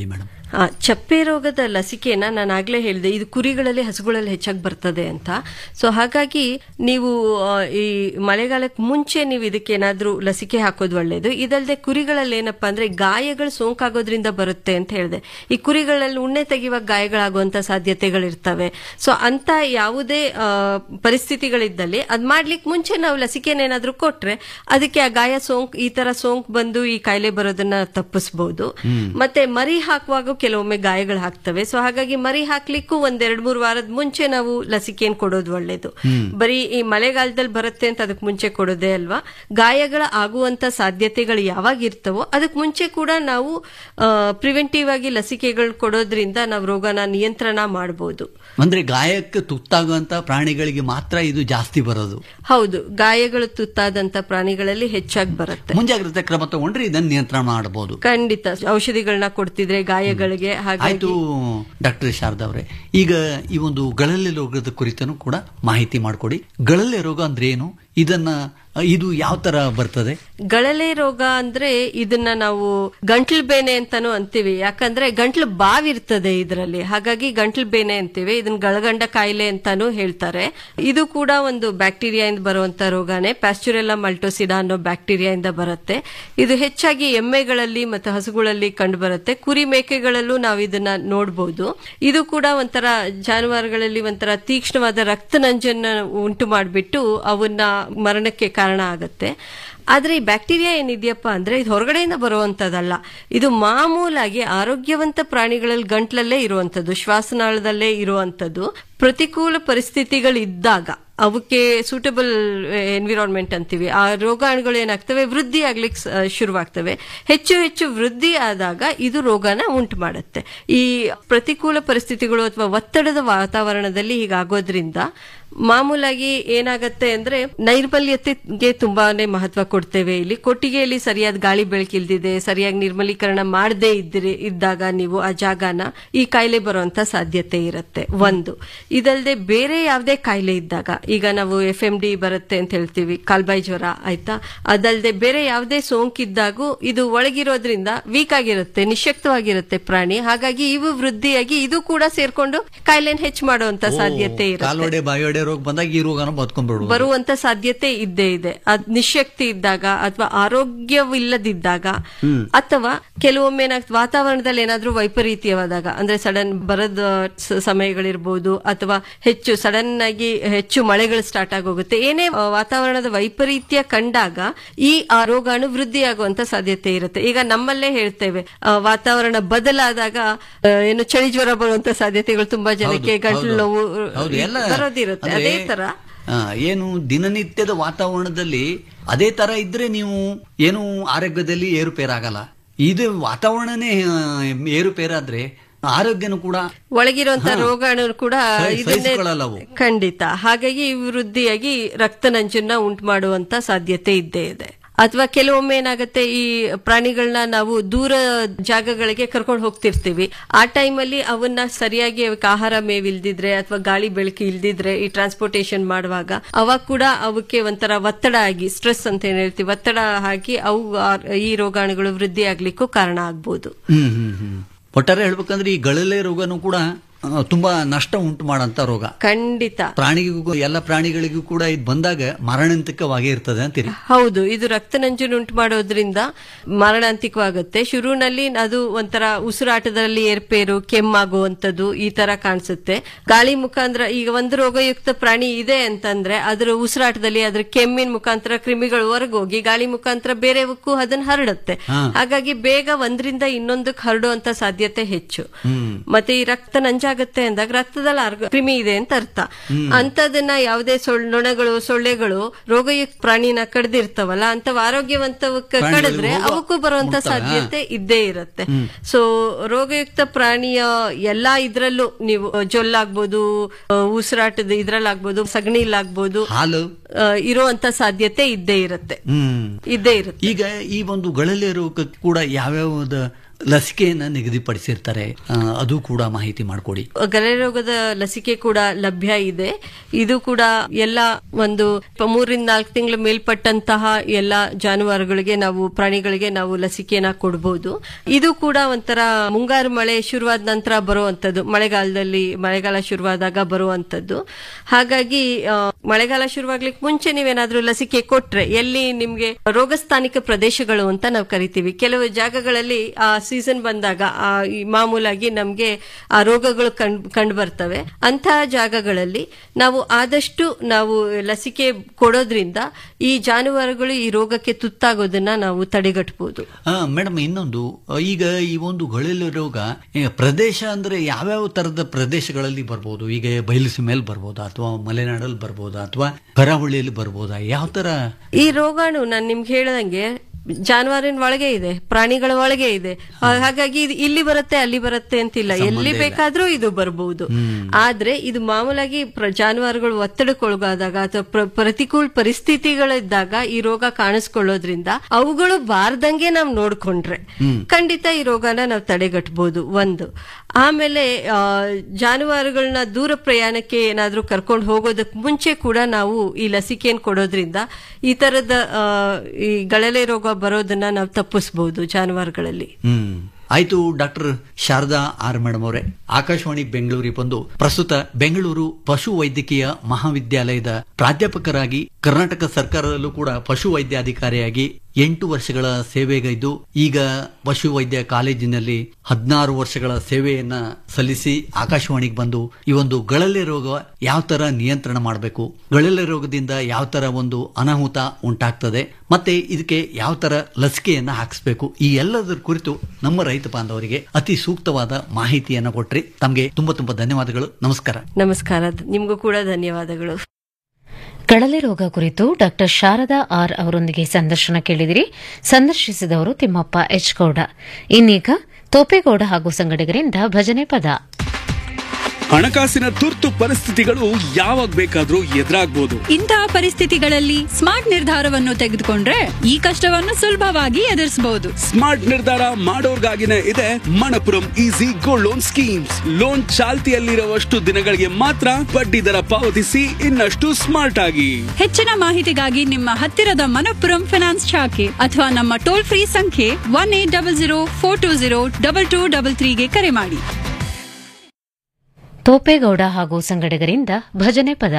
N: ಆ, ಚಪ್ಪೆ ರೋಗದ ಲಸಿಕೆನ ನಾನು ಆಗ್ಲೇ ಹೇಳಿದೆ ಇದು ಕುರಿಗಳಲ್ಲಿ ಹಸುಗಳಲ್ಲಿ ಹೆಚ್ಚಾಗಿ ಬರ್ತದೆ ಅಂತ ಸೊ ಹಾಗಾಗಿ ನೀವು ಆ, ಈ ಮಳೆಗಾಲಕ್ಕೆ ಮುಂಚೆ ನೀವು ಇದಕ್ಕೆ ಏನಾದ್ರೂ ಲಸಿಕೆ ಹಾಕೋದು ಒಳ್ಳೇದು ಇದಲ್ಲದೆ ಕುರಿಗಳಲ್ಲಿ ಏನಪ್ಪಾ ಅಂದ್ರೆ ಗಾಯಗಳು ಸೋಂಕಾಗೋದ್ರಿಂದ ಬರುತ್ತೆ ಅಂತ ಹೇಳಿದೆ ಈ ಕುರಿಗಳಲ್ಲಿ ಉಣ್ಣೆ ತೆಗೆಯುವಾಗ ಗಾಯಗಳಾಗುವಂತ ಸಾಧ್ಯತೆಗಳಿರ್ತವೆ ಸೊ ಅಂತ ಯಾವುದೇ ಆ, ಪರಿಸ್ಥಿತಿಗಳಿದ್ದಲ್ಲಿ ಅದ್ ಮಾಡ್ಲಿಕ್ಕೆ ಮುಂಚೆ ನಾವು ಲಸಿಕೆನ ಏನಾದ್ರೂ ಕೊಟ್ರೆ ಅದಕ್ಕೆ ಆ ಗಾಯ ಸೋಂಕ್ ಈ ತರ ಸೋಂಕ್ ಬಂದು ಈ ಕಾಯಿಲೆ ಬರೋದನ್ನ ತಪ್ಪಿಸಬಹುದು ಮತ್ತೆ ಮರಿ ಹಾಕುವಾಗ ಕೆಲವೊಮ್ಮೆ ಗಾಯಗಳು ಹಾಕ್ತವೆ ಸೊ ಹಾಗಾಗಿ ಮರಿ ಹಾಕ್ಲಿಕ್ಕೂ ಒಂದ್ ಎರಡ್ ಮೂರು ವಾರದ ಮುಂಚೆ ನಾವು ಲಸಿಕೆಯನ್ನು ಕೊಡೋದು ಒಳ್ಳೇದು ಬರೀ ಈ ಮಳೆಗಾಲದಲ್ಲಿ ಬರುತ್ತೆ ಅಂತ ಅದಕ್ಕೆ ಮುಂಚೆ ಕೊಡೋದೇ ಅಲ್ವಾ ಗಾಯಗಳ ಆಗುವಂತ ಸಾಧ್ಯತೆಗಳು ಯಾವಾಗ ಇರ್ತವೋ ಅದಕ್ಕೆ ಮುಂಚೆ ಕೂಡ ನಾವು ಪ್ರಿವೆಂಟಿವ್ ಆಗಿ ಲಸಿಕೆಗಳು ಕೊಡೋದ್ರಿಂದ ನಾವು ರೋಗನ ನಿಯಂತ್ರಣ ಮಾಡಬಹುದು
M: ಅಂದ್ರೆ ಗಾಯಕ್ಕೆ ತುತ್ತಾಗುವಂತ ಪ್ರಾಣಿಗಳಿಗೆ ಮಾತ್ರ ಇದು ಜಾಸ್ತಿ ಬರೋದು
N: ಹೌದು ಗಾಯಗಳು ತುತ್ತಾದಂತ ಪ್ರಾಣಿಗಳಲ್ಲಿ ಹೆಚ್ಚಾಗಿ ಬರುತ್ತೆ
M: ಮುಂಜಾಗ್ರತೆ ಕ್ರಮ ತಗೊಂಡ್ರೆ ಇದನ್ನ ನಿಯಂತ್ರಣ ಮಾಡಬಹುದು
N: ಖಂಡಿತ ಔಷಧಿಗಳನ್ನ ಕೊಡ್ತಿದ್ರೆ ಗಾಯಗಳಿಗೆ ಹಾಗಾಗಿ
M: ಆಯ್ತು ಡಾಕ್ಟರ್ ಶಾರದಾ ಅವರೇ ಈಗ ಈ ಒಂದು ಗಳಲೆ ರೋಗದ ಕುರಿತನು ಕೂಡ ಮಾಹಿತಿ ಮಾಡಿಕೊಡಿ ಗಳಲೆ ರೋಗ ಅಂದ್ರೆ ಏನು ಇದನ್ನ ಇದು ಯಾವ ತರ ಬರ್ತದೆ
N: ಗಳಲೆ ರೋಗ ಅಂದ್ರೆ ಇದನ್ನ ನಾವು ಗಂಟ್ಲು ಬೇನೆ ಅಂತಾನು ಅಂತೀವಿ ಯಾಕಂದ್ರೆ ಗಂಟ್ಲು ಬಾವಿರ್ತದೆ ಇದರಲ್ಲಿ ಹಾಗಾಗಿ ಗಂಟ್ಲು ಬೇನೆ ಅಂತೀವಿ ಇದನ್ನ ಗಳಗಂಡ ಕಾಯಿಲೆ ಅಂತಾನು ಹೇಳ್ತಾರೆ ಇದು ಕೂಡ ಒಂದು ಬ್ಯಾಕ್ಟೀರಿಯಾದಿಂದ ಬರುವಂತ ರೋಗನೇ ಪ್ಯಾಸ್ಚುರೆಲ್ಲಾ ಮಲ್ಟೋಸಿಡಾ ಅನ್ನೋ ಬ್ಯಾಕ್ಟೀರಿಯಾದಿಂದ ಬರುತ್ತೆ ಇದು ಹೆಚ್ಚಾಗಿ ಎಮ್ಮೆಗಳಲ್ಲಿ ಮತ್ತು ಹಸುಗಳಲ್ಲಿ ಕಂಡು ಬರುತ್ತೆ ಕುರಿ ಮೇಕೆಗಳಲ್ಲೂ ನಾವು ಇದನ್ನ ನೋಡಬಹುದು ಇದು ಕೂಡ ಒಂಥರ ಜಾನುವಾರುಗಳಲ್ಲಿ ಒಂಥರ ತೀಕ್ಷ್ಣವಾದ ರಕ್ತ ನಂಜನ್ನ ಉಂಟು ಮಾಡಿಬಿಟ್ಟು ಅವನ್ನ ಮರಣಕ್ಕೆ ಕಾರಣ ಆಗತ್ತೆ ಆದ್ರೆ ಈ ಬ್ಯಾಕ್ಟೀರಿಯಾ ಏನಿದೆಯಪ್ಪ ಅಂದ್ರೆ ಇದು ಹೊರಗಡೆಯಿಂದ ಬರುವಂತದಲ್ಲ ಇದು ಮಾಮೂಲಾಗಿ ಆರೋಗ್ಯವಂತ ಪ್ರಾಣಿಗಳಲ್ಲಿ ಗಂಟ್ಲಲ್ಲೇ ಇರುವಂತದ್ದು ಶ್ವಾಸನಾಳದಲ್ಲೇ ಇರುವಂತದ್ದು ಪ್ರತಿಕೂಲ ಪರಿಸ್ಥಿತಿಗಳಿದ್ದಾಗ ಅವಕ್ಕೆ ಸೂಟಬಲ್ ಎನ್ವಿರಾನ್ಮೆಂಟ್ ಅಂತೀವಿ ಆ ರೋಗಾಣುಗಳು ಏನಾಗ್ತವೆ ವೃದ್ಧಿ ಆಗ್ಲಿಕ್ಕೆ ಸ- ಶುರುವಾಗ್ತವೆ ಹೆಚ್ಚು ಹೆಚ್ಚು ವೃದ್ಧಿ ಆದಾಗ ಇದು ರೋಗನ ಉಂಟು ಮಾಡುತ್ತೆ ಈ ಪ್ರತಿಕೂಲ ಪರಿಸ್ಥಿತಿಗಳು ಅಥವಾ ಒತ್ತಡದ ವಾತಾವರಣದಲ್ಲಿ ಹೀಗಾಗೋದ್ರಿಂದ ಮಾಮೂಲಾಗಿ ಏನಾಗತ್ತೆ ಅಂದ್ರೆ ನೈರ್ಮಲ್ಯತೆಗೆ ತುಂಬಾನೇ ಮಹತ್ವ ಕೊಡ್ತೇವೆ ಇಲ್ಲಿ ಕೊಟ್ಟಿಗೆಯಲ್ಲಿ ಸರಿಯಾದ ಗಾಳಿ ಬೆಳಕಿಲ್ದಿದೆ ಸರಿಯಾಗಿ ನಿರ್ಮಲೀಕರಣ ಮಾಡದೇ ಇದ್ದರೆ ಇದ್ದಾಗ ನೀವು ಆ ಜಾಗನ ಈ ಕಾಯಿಲೆ ಬರುವಂತ ಸಾಧ್ಯತೆ ಇರುತ್ತೆ ಒಂದು ಇದಲ್ಲದೆ ಬೇರೆ ಯಾವುದೇ ಕಾಯಿಲೆ ಇದ್ದಾಗ ಈಗ ನಾವು ಎಫ್ ಎಂ ಡಿ ಬರುತ್ತೆ ಅಂತ ಹೇಳ್ತೀವಿ ಕಾಲ್ಬಾಯಿ ಜ್ವರ ಆಯ್ತಾ ಅದಲ್ಲದೆ ಬೇರೆ ಯಾವುದೇ ಸೋಂಕಿದ್ದಾಗೂ ಇದು ಒಳಗಿರೋದ್ರಿಂದ ವೀಕ್ ಆಗಿರುತ್ತೆ ನಿಶಕ್ತವಾಗಿರುತ್ತೆ ಪ್ರಾಣಿ ಹಾಗಾಗಿ ಇವು ವೃದ್ಧಿಯಾಗಿ ಇದು ಕೂಡ ಸೇರ್ಕೊಂಡು ಕಾಯಿಲೆನ ಹೆಚ್ಚು ಮಾಡುವಂತ ಸಾಧ್ಯತೆ ಇರುತ್ತೆ
M: ಕಾಲ್ವಡೆ ಬಾಯಿವಡೆ ರೋಗ ಬಂದಾಗ ಈ ರೋಗನ ಬದುಕೊಂಡ್ಬಿಡ್ಬೋದು
N: ಬರುವಂತ ಸಾಧ್ಯತೆ ಇದ್ದೇ ಇದೆ ಅದ್ ನಿಶಕ್ತಿ ಇದ್ದಾಗ ಅಥವಾ ಆರೋಗ್ಯವಿಲ್ಲದಿದ್ದಾಗ ಅಥವಾ ಕೆಲವೊಮ್ಮೆ ಏನಾಗ್ತದೆ ವಾತಾವರಣದಲ್ಲಿ ಏನಾದ್ರೂ ವೈಪರೀತ್ಯವಾದಾಗ ಅಂದ್ರೆ ಸಡನ್ ಬರದ ಸ- ಸಮಯಗಳಿರ್ಬೋದು ಅಥವಾ ಹೆಚ್ಚು ಸಡನ್ ಆಗಿ ಹೆಚ್ಚು ಮಳೆಗಳು ಸ್ಟಾರ್ಟ್ ಆಗೋಗುತ್ತೆ ಏನೇ ಆ, ವಾತಾವರಣದ ವೈಪರೀತ್ಯ ಕಂಡಾಗ ಈ ಆ ರೋಗಾಣು ವೃದ್ಧಿಯಾಗುವಂತ ಸಾಧ್ಯತೆ ಇರುತ್ತೆ ಈಗ ನಮ್ಮಲ್ಲೇ ಹೇಳ್ತೇವೆ ಆ, ವಾತಾವರಣ ಬದಲಾದಾಗ ಆ, ಏನು ಚಳಿ ಜ್ವರ ಬರುವಂತ ಸಾಧ್ಯತೆಗಳು ತುಂಬಾ ಜನಕ್ಕೆ
M: ಹೌದು,
N: ಗಂಟಲು
M: ಹೌದು.
N: ನೋವು
M: ಹೌದು, ಎಲ್ಲ
N: ಬರೋದಿರುತ್ತೆ
M: ಅಂದ್ರೆ,
N: ಅದೇ ತರ
M: ಆ, ಏನು ದಿನನಿತ್ಯದ ವಾತಾವರಣದಲ್ಲಿ ಅದೇ ತರ ಇದ್ರೆ ನೀವು ಏನು ಆರೋಗ್ಯದಲ್ಲಿ ಏರುಪೇರಾಗಲ್ಲ ಇದು ವಾತಾವರಣನೇ ಆ, ಏರುಪೇರಾದ್ರೆ ಆರೋಗ್ಯನೂ ಕೂಡ
N: ಒಳಗಿರುವಂತ
M: ಹಾ.
N: ರೋಗಾಣು ಕೂಡ
M: ಸಹಿ-
N: ಇದನ್ನೇ
M: ಸಹಿಸ್ಕೊಳ್ಳಲ್ಲ ಅವು.
N: ಖಂಡಿತ ಹಾಗಾಗಿ ಇವು ವೃದ್ಧಿಯಾಗಿ ರಕ್ತ ನಂಜನ್ನ ಉಂಟು ಮಾಡುವಂತ ಸಾಧ್ಯತೆ ಇದ್ದೇ ಇದೆ ಅಥವಾ ಕೆಲವೊಮ್ಮೆ ಏನಾಗುತ್ತೆ ಈ ಪ್ರಾಣಿಗಳನ್ನ ನಾವು ದೂರ ಜಾಗಗಳಿಗೆ ಕರ್ಕೊಂಡು ಹೋಗ್ತಿರ್ತೀವಿ ಆ ಟೈಮಲ್ಲಿ ಅವನ್ನ ಸರಿಯಾಗಿ ಅವಕ್ಕೆ ಆಹಾರ ಮೇವಿಲ್ದಿದ್ರೆ ಅಥವಾ ಗಾಳಿ ಬೆಳಕು ಇಲ್ದಿದ್ರೆ ಈ ಟ್ರಾನ್ಸ್ಪೋರ್ಟೇಷನ್ ಮಾಡುವಾಗ ಅವಾಗ ಕೂಡ ಅವಕ್ಕೆ ಒಂಥರ ಒತ್ತಡ ಆಗಿ ಸ್ಟ್ರೆಸ್ ಅಂತ ಏನ್ ಹೇಳ್ತೀವಿ ಒತ್ತಡ ಹಾಕಿ ಅವು ಆ- ಈ ರೋಗಾಣುಗಳು ವೃದ್ಧಿ ಆಗ್ಲಿಕ್ಕೂ ಕಾರಣ ಆಗ್ಬೋದು
M: ಹ್ಮ್ ಹ್ಮ್ ಹ್ಮ್ ಒಟ್ಟಾರೆ ಹೇಳ್ಬೇಕಂದ್ರೆ ಈ ಗಳಲೆ ರೋಗನೂ ಕೂಡ ಆ, ತುಂಬಾ ನಷ್ಟ ಉಂಟು ಮಾಡಂತ ರೋಗ
N: ಖಂಡಿತ
M: ಪ್ರಾಣಿಗೂ ಎಲ್ಲ ಪ್ರಾಣಿಗಳಿಗೂ ಕೂಡ ಇದು ಬಂದಾಗ ಮಾರಣಾಂತಿಕವಾಗಿ ಇರ್ತದೆ ಅಂತೀರಿ
N: ಹೌದು ಇದು ರಕ್ತ ನಂಜನ್ನು ಉಂಟು ಮಾಡೋದ್ರಿಂದ ಮಾರಣಾಂತಿಕವಾಗುತ್ತೆ ಶುರುವಿನಲ್ಲಿ ಅದು ಒಂಥರ ಉಸಿರಾಟದಲ್ಲಿ ಏರ್ಪೇರು ಕೆಮ್ಮಾಗುವಂಥದ್ದು ಈ ತರ ಕಾಣಿಸುತ್ತೆ ಗಾಳಿ ಮುಖಾಂತರ ಈಗ ಒಂದು ರೋಗಯುಕ್ತ ಪ್ರಾಣಿ ಇದೆ ಅಂತಂದ್ರೆ ಅದರ ಉಸಿರಾಟದಲ್ಲಿ ಅದ್ರ ಕೆಮ್ಮಿನ ಮುಖಾಂತರ ಕ್ರಿಮಿಗಳು ಹೊರಗೋಗಿ ಗಾಳಿ ಮುಖಾಂತರ ಬೇರೆವಕ್ಕೂ ಅದನ್ನ ಹರಡುತ್ತೆ
M: ಹಾ.
N: ಹಾಗಾಗಿ ಬೇಗ ಒಂದ್ರಿಂದ ಇನ್ನೊಂದಕ್ಕೆ ಹರಡುವಂತ ಸಾಧ್ಯತೆ ಹೆಚ್ಚು ಮತ್ತೆ ಈ ರಕ್ತ ನಂಜಾಗುತ್ತೆ ಅಂದಾಗ ರಕ್ತದಲ್ಲಿ ಅರ್ಗ- ಕ್ರಿಮಿ ಇದೆ ಅಂತ ಅರ್ಥ ಅಂತದನ್ನ ಯಾವುದೇ ಸೊಳ್ ನೊಣಗಳು ಸೊಳ್ಳೆಗಳು ರೋಗಯುಕ್ತ ಪ್ರಾಣಿನ ಕಡ್ದಿರ್ತಾವಲ್ಲ ಅಂತವ್ ಆರೋಗ್ಯವಂತವಕ್ಕ
M: ಪ್ರಾಣಿಗಳಿಗೆ
N: ಕಡಿದ್ರೆ
M: ರೋಗ
N: ಅವಕ್ಕೂ ಬರುವಂತ
M: ಮುಟ್ತವೆ, ಹಾ.
N: ಸಾಧ್ಯತೆ ಇದ್ದೇ ಇರುತ್ತೆ ಸೊ ರೋಗಯುಕ್ತ ಪ್ರಾಣಿಯ ಎಲ್ಲಾ ಇದ್ರಲ್ಲೂ ನೀವು ಜೊಲ್ಲಾಗ್ಬೋದು ಆ, ಉಸಿರಾಟದ ಇದ್ರಲ್ಲಾಗ್ಬೋದು ಸಗಣಿಲಾಗ್ಬೋದು
M: ಹಾಲು
N: ಆ, ಇರುವಂತ ಸಾಧ್ಯತೆ ಇದ್ದೇ ಇರುತ್ತೆ
M: ಹ್ಮ್
N: ಇದ್ದೇ ಇರುತ್ತೆ
M: ಈಗ ಈ ಒಂದು ಗಳಲೆ ರೋಗಕ್ಕೆ ಕೂಡ ಯಾವ್ಯಾವ ಲಸಿಕೆಯನ್ನ ನಿಗದಿಪಡಿಸಿರ್ತಾರೆ ಆ, ಅದು ಕೂಡ ಮಾಹಿತಿ ಮಾಡಿಕೊಡಿ
N: ಗಲೆ ರೋಗದ ಲಸಿಕೆ ಕೂಡ ಲಭ್ಯ ಇದೆ ಇದು ಕೂಡ ಎಲ್ಲ ಒಂದು ಪ- ಮೂರಿಂದ ನಾಲ್ಕು ತಿಂಗಳ ಮೇಲ್ಪಟ್ಟಂತಹ ಎಲ್ಲ ಜಾನುವಾರುಗಳಿಗೆ ನಾವು ಪ್ರಾಣಿಗಳಿಗೆ ನಾವು ಲಸಿಕೆನ ಕೊಡಬಹುದು ಇದು ಕೂಡ ಒಂಥರ ಮುಂಗಾರು ಮಳೆ ಶುರುವಾದ ನಂತರ ಬರುವಂತದ್ದು ಮಳೆಗಾಲದಲ್ಲಿ ಮಳೆಗಾಲ ಶುರುವಾದಾಗ ಬರುವಂತದ್ದು ಹಾಗಾಗಿ ಆ, ಮಳೆಗಾಲ ಶುರುವಾಗ್ಲಿಕ್ಕೆ ಮುಂಚೆ ನೀವೇನಾದ್ರೂ ಲಸಿಕೆ ಕೊಟ್ರೆ ಎಲ್ಲಿ ನಿಮ್ಗೆ ರೋಗಸ್ಥಾನಿಕ ಪ್ರದೇಶಗಳು ಅಂತ ನಾವು ಕರಿತೀವಿ ಕೆಲವು ಜಾಗಗಳಲ್ಲಿ ಆ ಸೀಸನ್ ಬಂದಾಗ ಆ ಈ ಮಾಮೂಲಾಗಿ ನಮ್ಗೆ ಆ ರೋಗಗಳು ಕಂಡು ಬರ್ತವೆ ಅಂತಹ ಜಾಗಗಳಲ್ಲಿ ನಾವು ಆದಷ್ಟು ನಾವು ಲಸಿಕೆ ಕೊಡೋದ್ರಿಂದ ಈ ಜಾನುವಾರುಗಳು ಈ ರೋಗಕ್ಕೆ ತುತ್ತಾಗೋದನ್ನ ನಾವು ತಡೆಗಟ್ಟಬಹುದು
M: ಮೇಡಮ್ ಇನ್ನೊಂದು ಆ, ಈಗ ಈ ಒಂದು ಗೊಳೆಲು ರೋಗ ಈಗ ಪ್ರದೇಶ ಅಂದ್ರೆ ಯಾವ್ಯಾವ ತರದ ಪ್ರದೇಶಗಳಲ್ಲಿ ಬರ್ಬೋದು ಈಗ ಬಯಲುಸೀಮೆಯಲ್ಲಿ ಬರ್ಬೋದಾ ಅಥವಾ ಮಲೆನಾಡಲ್ಲಿ ಬರ್ಬೋದಾ ಅಥವಾ ಕರಾವಳಿಯಲ್ಲಿ ಬರ್ಬೋದಾ ಯಾವ ತರ
N: ಈ ರೋಗಾಣು ನಾನು ನಿಮ್ಗೆ ಹೇಳ್ದಂಗೆ ಜಾನುವಾರಿನ ಒಳಗೆ ಇದೆ ಪ್ರಾಣಿಗಳ ಒಳಗೆ ಇದೆ ಆ, ಹಾಗಾಗಿ ಇದು ಇಲ್ಲಿ ಬರುತ್ತೆ ಅಲ್ಲಿ ಬರುತ್ತೆ ಅಂತಿಲ್ಲ ಎಲ್ಲಿ ಬೇಕಾದ್ರೂ ಇದು ಬರಬಹುದು ಆದ್ರೆ ಇದು ಮಾಮೂಲಾಗಿ ಪ್ರ- ಜಾನುವಾರುಗಳು ಒತ್ತಡಕ್ಕೊಳಗಾದಾಗ ಅಥವಾ ಪ್ರ- ಪ್ರತಿಕೂಲ ಪರಿಸ್ಥಿತಿಗಳಿದ್ದಾಗ ಈ ರೋಗ ಕಾಣಿಸ್ಕೊಳ್ಳೋದ್ರಿಂದ ಅವುಗಳು ಬಾರ್ದಂಗೆ ನಾವು ನೋಡ್ಕೊಂಡ್ರೆ ಖಂಡಿತ ಈ ರೋಗನ ನಾವು ತಡೆಗಟ್ಟಬಹುದು ಒಂದು ಆಮೇಲೆ ಆ, ಜಾನುವಾರುಗಳನ್ನ ದೂರ ಪ್ರಯಾಣಕ್ಕೆ ಏನಾದ್ರೂ ಕರ್ಕೊಂಡು ಹೋಗೋದಕ್ಕೆ ಮುಂಚೆ ಕೂಡ ನಾವು ಈ ಲಸಿಕೆಯನ್ನು ಕೊಡೋದ್ರಿಂದ ಈ ತರದ ಆ, ಈ ಗಳಲೆ ರೋಗ ಬರೋದನ್ನ ನಾವು ತಪ್ಪಿಸಬಹುದು ಜಾನುವಾರುಗಳಲ್ಲಿ
M: ಹ್ಮ್ ಆಯ್ತು ಡಾಕ್ಟರ್ ಶಾರದಾ ಆರ್ ಮೇಡಮ್ ಅವರೇ ಆಕಾಶವಾಣಿ ಬೆಂಗಳೂರಿಗೆ ಬಂದು ಪ್ರಸ್ತುತ ಬೆಂಗಳೂರು ಪಶು ವೈದ್ಯಕೀಯ ಮಹಾವಿದ್ಯಾಲಯದ ಪ್ರಾಧ್ಯಾಪಕರಾಗಿ ಕರ್ನಾಟಕ ಸರ್ಕಾರದಲ್ಲೂ ಕೂಡ ಪಶು ವೈದ್ಯಾಧಿಕಾರಿಯಾಗಿ ಎಂಟು ವರ್ಷಗಳ ಸೇವೆಗೈದು ಈಗ ಪಶು ವೈದ್ಯ ಕಾಲೇಜಿನಲ್ಲಿ ಹದಿನಾರು ವರ್ಷಗಳ ಸೇವೆಯನ್ನ ಸಲ್ಲಿಸಿ ಆಕಾಶವಾಣಿಗೆ ಬಂದು ಈ ಒಂದು ಗಳಲೆ ರೋಗ ಯಾವ ತರ ನಿಯಂತ್ರಣ ಮಾಡಬೇಕು ಗಳಲೆ ರೋಗದಿಂದ ಯಾವ ತರ ಒಂದು ಅನಾಹುತ ಉಂಟಾಗ್ತದೆ ಮತ್ತೆ ಇದಕ್ಕೆ ಯಾವ ತರ ಲಸಿಕೆಯನ್ನ ಹಾಕಿಸ್ಬೇಕು ಈ ಎಲ್ಲದರ ಕುರಿತು ನಮ್ಮ ರೈತ ಬಾಂಧವರಿಗೆ ಅತಿ ಸೂಕ್ತವಾದ ಮಾಹಿತಿಯನ್ನ ಕೊಟ್ರಿ ತಮಗೆ ತುಂಬಾ ತುಂಬಾ ಧನ್ಯವಾದಗಳು ನಮಸ್ಕಾರ
N: ನಮಸ್ಕಾರ ನಿಮಗೂ ಕೂಡ ಧನ್ಯವಾದಗಳು
D: ಕಳಲೆ ರೋಗ ಕುರಿತು ಡಾಕ್ಟರ್ ಶಾರದಾ ಆರ್ ಅವರೊಂದಿಗೆ ಸಂದರ್ಶನ ಕೇಳಿದಿರಿ ಸಂದರ್ಶಿಸಿದವರು ತಿಮ್ಮಪ್ಪ ಎಚ್ ಗೌಡ ಇನ್ನೀಗ ತೋಪೇಗೌಡ ಹಾಗೂ ಸಂಗಡಿಗರಿಂದ ಭಜನೆ ಪದ
G: ಹಣಕಾಸಿನ ತುರ್ತು ಪರಿಸ್ಥಿತಿಗಳು ಯಾವಾಗ ಬೇಕಾದ್ರೂ ಎದುರಾಗ್ಬೋದು
H: ಇಂತಹ ಪರಿಸ್ಥಿತಿಗಳಲ್ಲಿ ಸ್ಮಾರ್ಟ್ ನಿರ್ಧಾರವನ್ನು ತೆಗೆದುಕೊಂಡ್ರೆ ಈ ಕಷ್ಟವನ್ನು ಸುಲಭವಾಗಿ ಎದುರಿಸಬಹುದು
G: ಸ್ಮಾರ್ಟ್ ನಿರ್ಧಾರ ಮಾಡೋರ್ಗಾಗಿನೇ ಇದೆ Manappuram easy gold loan schemes loan ಚಾಲ್ತಿಯಲ್ಲಿರುವಷ್ಟು ದಿನಗಳಿಗೆ ಮಾತ್ರ ಬಡ್ಡಿ ದರ ಪಾವತಿಸಿ ಇನ್ನಷ್ಟು ಸ್ಮಾರ್ಟ್ ಆಗಿ
H: ಹೆಚ್ಚಿನ ಮಾಹಿತಿಗಾಗಿ ನಿಮ್ಮ ಹತ್ತಿರದ ಮನಪ್ಪುರಂ ಫೈನಾನ್ಸ್ ಶಾಖೆ ಅಥವಾ ನಮ್ಮ ಟೋಲ್ ಫ್ರೀ ಸಂಖ್ಯೆ one eight double zero four two zero double two double ತ್ರೀಗೆ ಕರೆ ಮಾಡಿ
D: ತೋಪೇಗೌಡ ಹಾಗೂ ಸಂಗಡಿಗರಿಂದ ಭಜನೆ ಪದ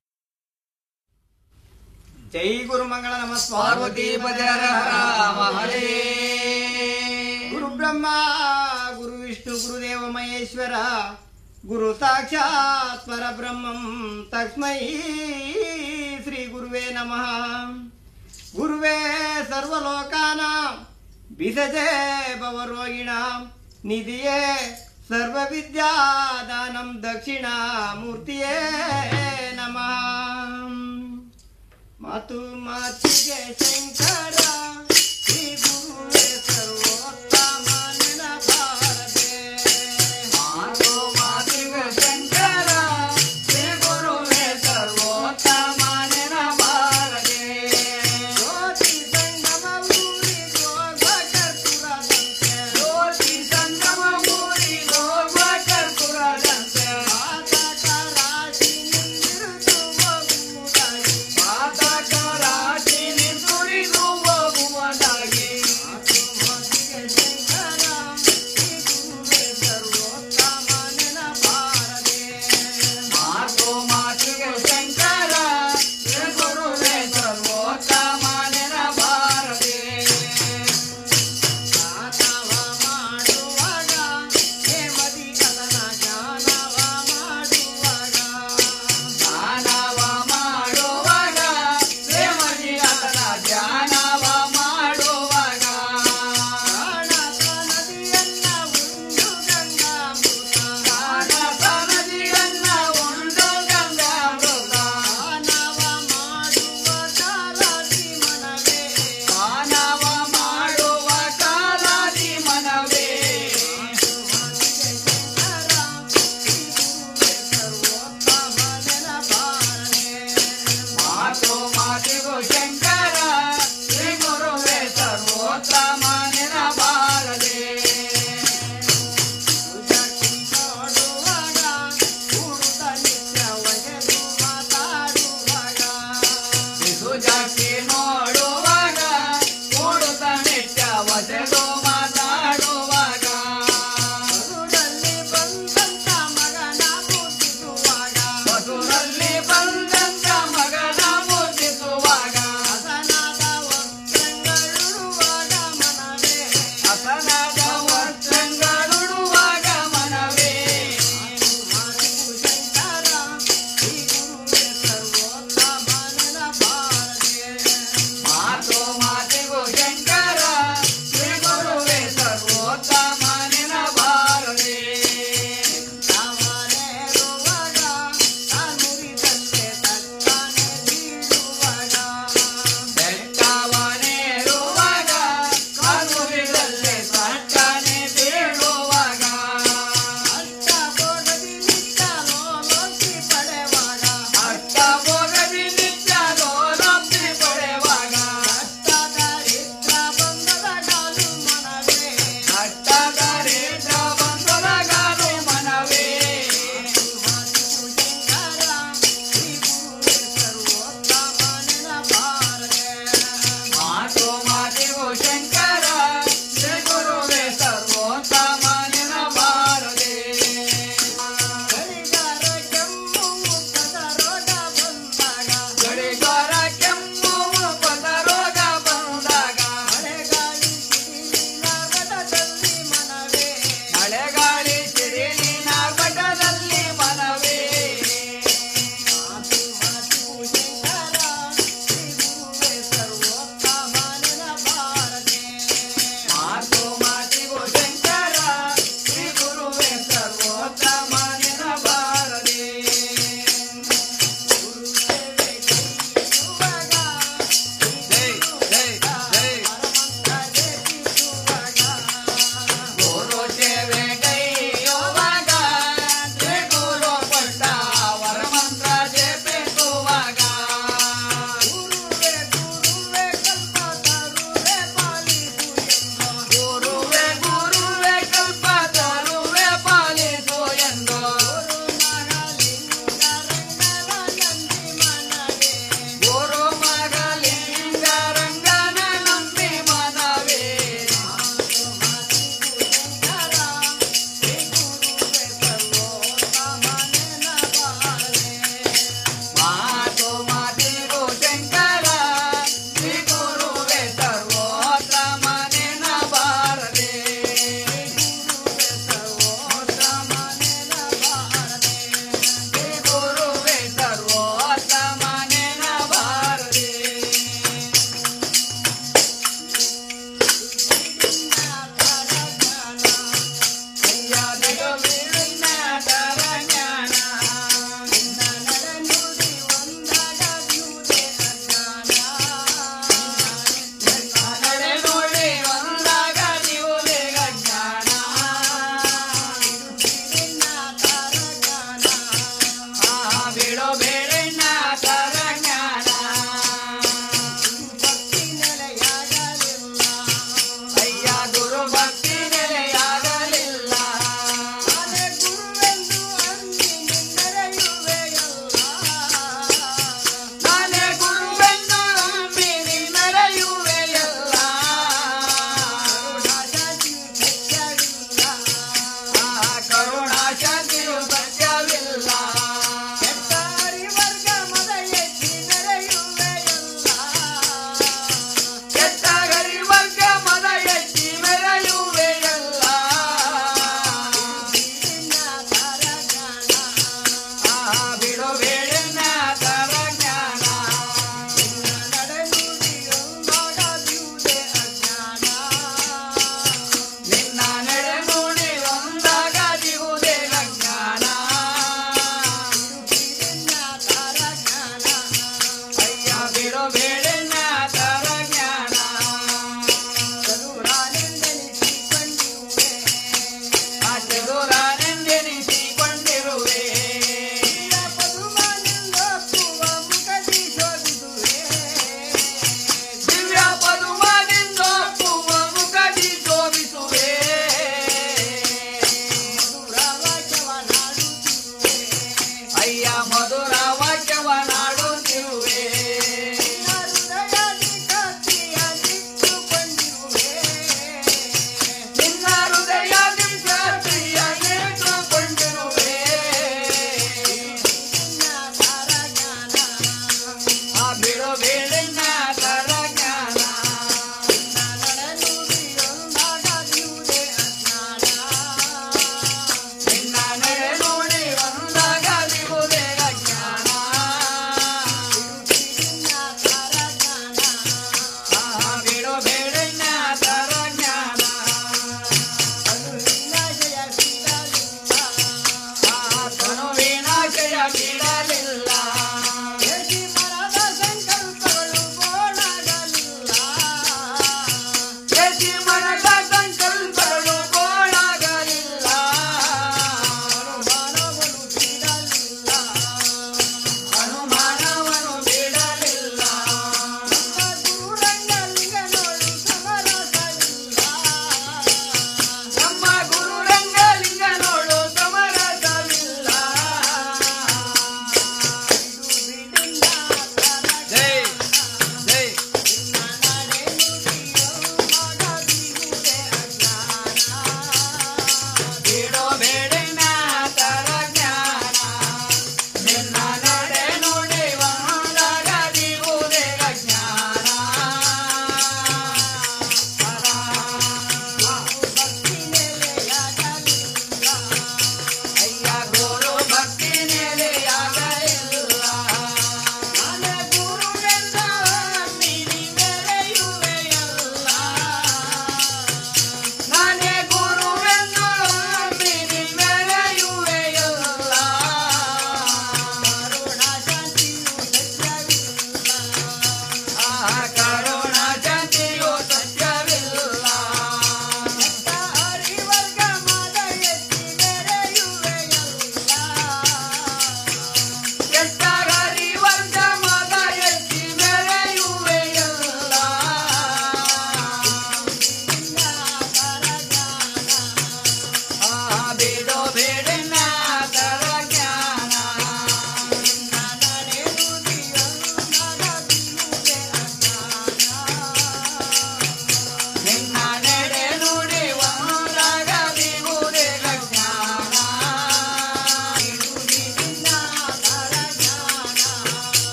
F: ಜೈ ಗುರುಮಂಗಳ ನಮ ಪಾರ್ವತಿ ಪದರ ಹರ ಗುರು ಬ್ರಹ್ಮ ಗುರು ವಿಷ್ಣು ಗುರುದೇವ ಮಹೇಶ್ವರ ಗುರು ಸಾಕ್ಷಾತ್ ಪರಬ್ರಹ್ಮಂ ತಸ್ಮೈ ಶ್ರೀ ಗುರುವೇ ನಮಃ ಗುರುವೇ ಸರ್ವಲೋಕಾನ ಬಿಸಜೆ ಭವರೋಗಿಣ ನಿಧಿಯೇ ಸರ್ವವಿದ್ಯಾದಾನಂ ದಕ್ಷಿಣ ಮೂರ್ತಿಯೇ ನಮಃ ಮಾತು ಮಾತಿಗೆ ಶಂಕರ ಶ್ರೀ ಗುರುವೇ ಸರ್ವೋತ್ತಮ ನೆನಪಾರದೆ ಮಾತು ಮಾತಿಗೆ ಶಂಕರ ಶ್ರೀ ಗುರುವೇ ಸರ್ವೋತ್ತಮ ನೆನಪಾರದೆ ಜ್ಯೋತಿ ಸಂಗಮ ಊರಿ ಗೋಗ ಕರ್ಪುರದಂತೆ ಜ್ಯೋತಿ ಸಂಗಮ ಊರಿ ಗೋಗ ಕರ್ಪುರದಂತೆ ಮಾತಕ ರಾಶಿ ನಿಂದಿರುವುದು ಮಗುವುದಾಗಿ ಮಾತಕ ರಾಶಿ ನಿಂದುರಿದು ಮಗುವದ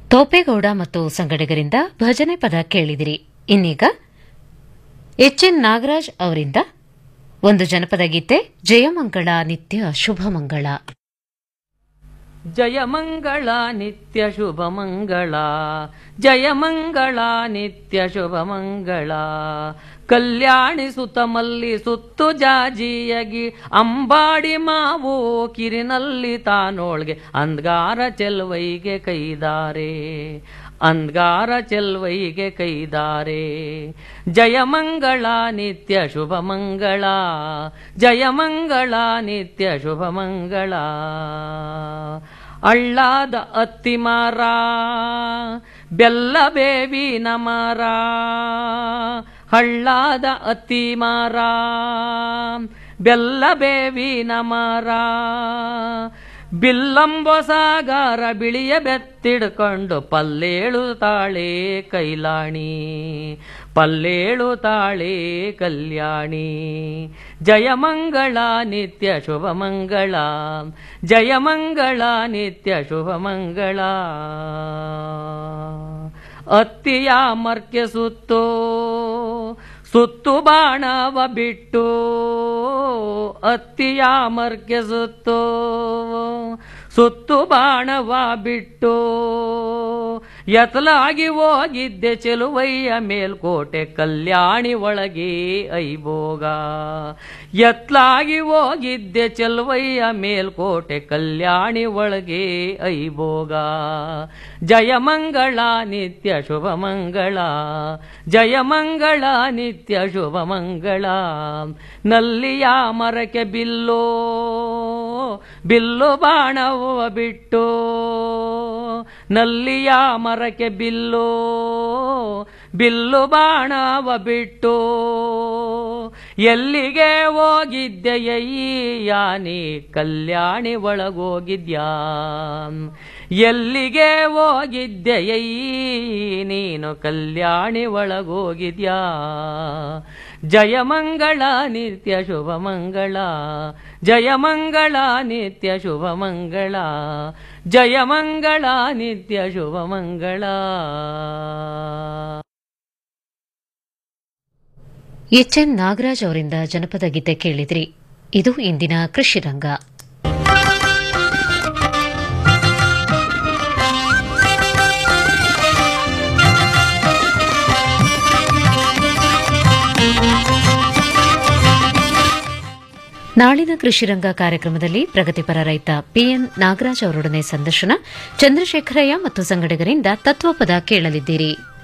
D: ತೋಪೇಗೌಡ ಮತ್ತು ಸಂಗಡಿಗರಿಂದ ಭಜನೆ ಪದ ಕೇಳಿದಿರಿ ಇನ್ನೀಗ ಎಚ್ಎನ್ ನಾಗರಾಜ್ ಅವರಿಂದ ಒಂದು ಜನಪದ ಗೀತೆ ಜಯಮಂಗಳ ನಿತ್ಯ ಶುಭಮಂಗಳ
O: ಜಯ ಮಂಗಳ ನಿತ್ಯ ಶುಭ ಮಂಗಳ ಜಯ ಮಂಗಳ ನಿತ್ಯ ಶುಭ ಮಂಗಳ ಕಲ್ಯಾಣಿ ಸುತ ಮಲ್ಲಿ ಸುತ್ತು ಜಾಜಿಯಗಿ ಅಂಬಾಡಿ ಮಾವು ಕಿರಿನಲ್ಲಿ ತಾನೋಳ್ಗೆ ಅಂದ್ಗಾರ ಚೆಲ್ವೈಗೆ ಕೈದಾರೆ ಅಂದ್ಗಾರ ಚೆಲ್ವೈಗೆ ಕೈದಾರೆ ಜಯ ಮಂಗಳ ನಿತ್ಯ ಶುಭ ಮಂಗಳ ಜಯ ಮಂಗಳ ನಿತ್ಯ ಶುಭ ಮಂಗಳ ಅಳ್ಳಾದ ಅತ್ತಿ ಮರ ಬೆಲ್ಲ ಬೇವಿನ ಮರ ಹಳ್ಳಾದ ಅತ್ತಿ ಮರ ಬೆಲ್ಲ ಬೇವಿನ ಮರ ಬಿಲ್ಲಂಬ ಸಾಗರ ಬಿಳಿಯ ಬೆತ್ತಿಡ್ಕೊಂಡು ಪಲ್ಲೇಳು ತಾಳೆ ಕೈಲಾಣಿ ಪಲ್ಲೇಳು ತಾಳೆ ಕಲ್ಯಾಣಿ ಜಯ ಮಂಗಳ ನಿತ್ಯ ಶುಭ ಮಂಗಳ ಜಯ ಮಂಗಳ ನಿತ್ಯ ಶುಭ ಮಂಗಳ ಅತ್ತಿಯ ಮರ್ಕೆ ಸುತ್ತೋ ಸುತ್ತು ಬಾಣವ ಬಿಟ್ಟು ಅತ್ತಿಯ ಮರ್ಕೆ ಸುತ್ತೋ ಸುತ್ತು ಬಾಣವ ಬಿಟ್ಟು ಎತ್ತಲಾಗಿ ಹೋಗಿದ್ದೆ ಚೆಲುವಯ್ಯ ಮೇಲ್ಕೋಟೆ ಕಲ್ಯಾಣಿ ಒಳಗೆ ಐಬೋಗ ಎತ್ತಲಾಗಿ ಹೋಗಿದ್ದೆ ಚೆಲುವಯ್ಯ ಮೇಲ್ಕೋಟೆ ಕಲ್ಯಾಣಿ ಒಳಗೆ ಐಬೋಗ ಜಯ ಮಂಗಳ ನಿತ್ಯ ಶುಭ ಮಂಗಳ ಜಯ ಮಂಗಳ ನಿತ್ಯ ಶುಭ ಮಂಗಳ ನಲ್ಲಿಯ ಮರಕ್ಕೆ ಬಿಲ್ಲೋ ಬಿಲ್ಲು ಬಾಣವ ಬಿಟ್ಟು ನಲ್ಲಿಯ ಮರಕ್ಕೆ ಬಿಲ್ಲು ಬಿಲ್ಲು ಬಾಣವ ಬಿಟ್ಟು ಎಲ್ಲಿಗೆ ಹೋಗಿದ್ದೆಯ್ಯ ನೀ ಕಲ್ಯಾಣಿ ಒಳಗೋಗಿದ್ಯಾ ಎಲ್ಲಿಗೆ ಹೋಗಿದ್ದೆಯ್ಯ ನೀನು ಕಲ್ಯಾಣಿ ಒಳಗೋಗಿದ್ಯಾ ಜಯ ಮಂಗಳ ನಿತ್ಯ ಶುಭ ಮಂಗಳ ಜಯ ಮಂಗಳ ನಿತ್ಯ ಶುಭ ಮಂಗಳ ಜಯ ಮಂಗಳ ನಿತ್ಯ ಶುಭ ಮಂಗಳ
D: ಎಚ್ಎನ್ ನಾಗರಾಜ್ ಅವರಿಂದ ಜನಪದ ಗೀತೆ ಕೇಳಿದ್ರಿ ಇದು ಇಂದಿನ ಕೃಷಿ ರಂಗ ನಾಳಿನ ಕೃಷಿರಂಗ ಕಾರ್ಯಕ್ರಮದಲ್ಲಿ ಪ್ರಗತಿಪರ ರೈತ ಪಿಎನ್ ನಾಗರಾಜ್ ಅವರೊಡನೆ ಸಂದರ್ಶನ ಚಂದ್ರಶೇಖರಯ್ಯ ಮತ್ತು ಸಂಗಡಿಗರಿಂದ ತತ್ವಪದ ಕೇಳಲಿದ್ದೀರಿ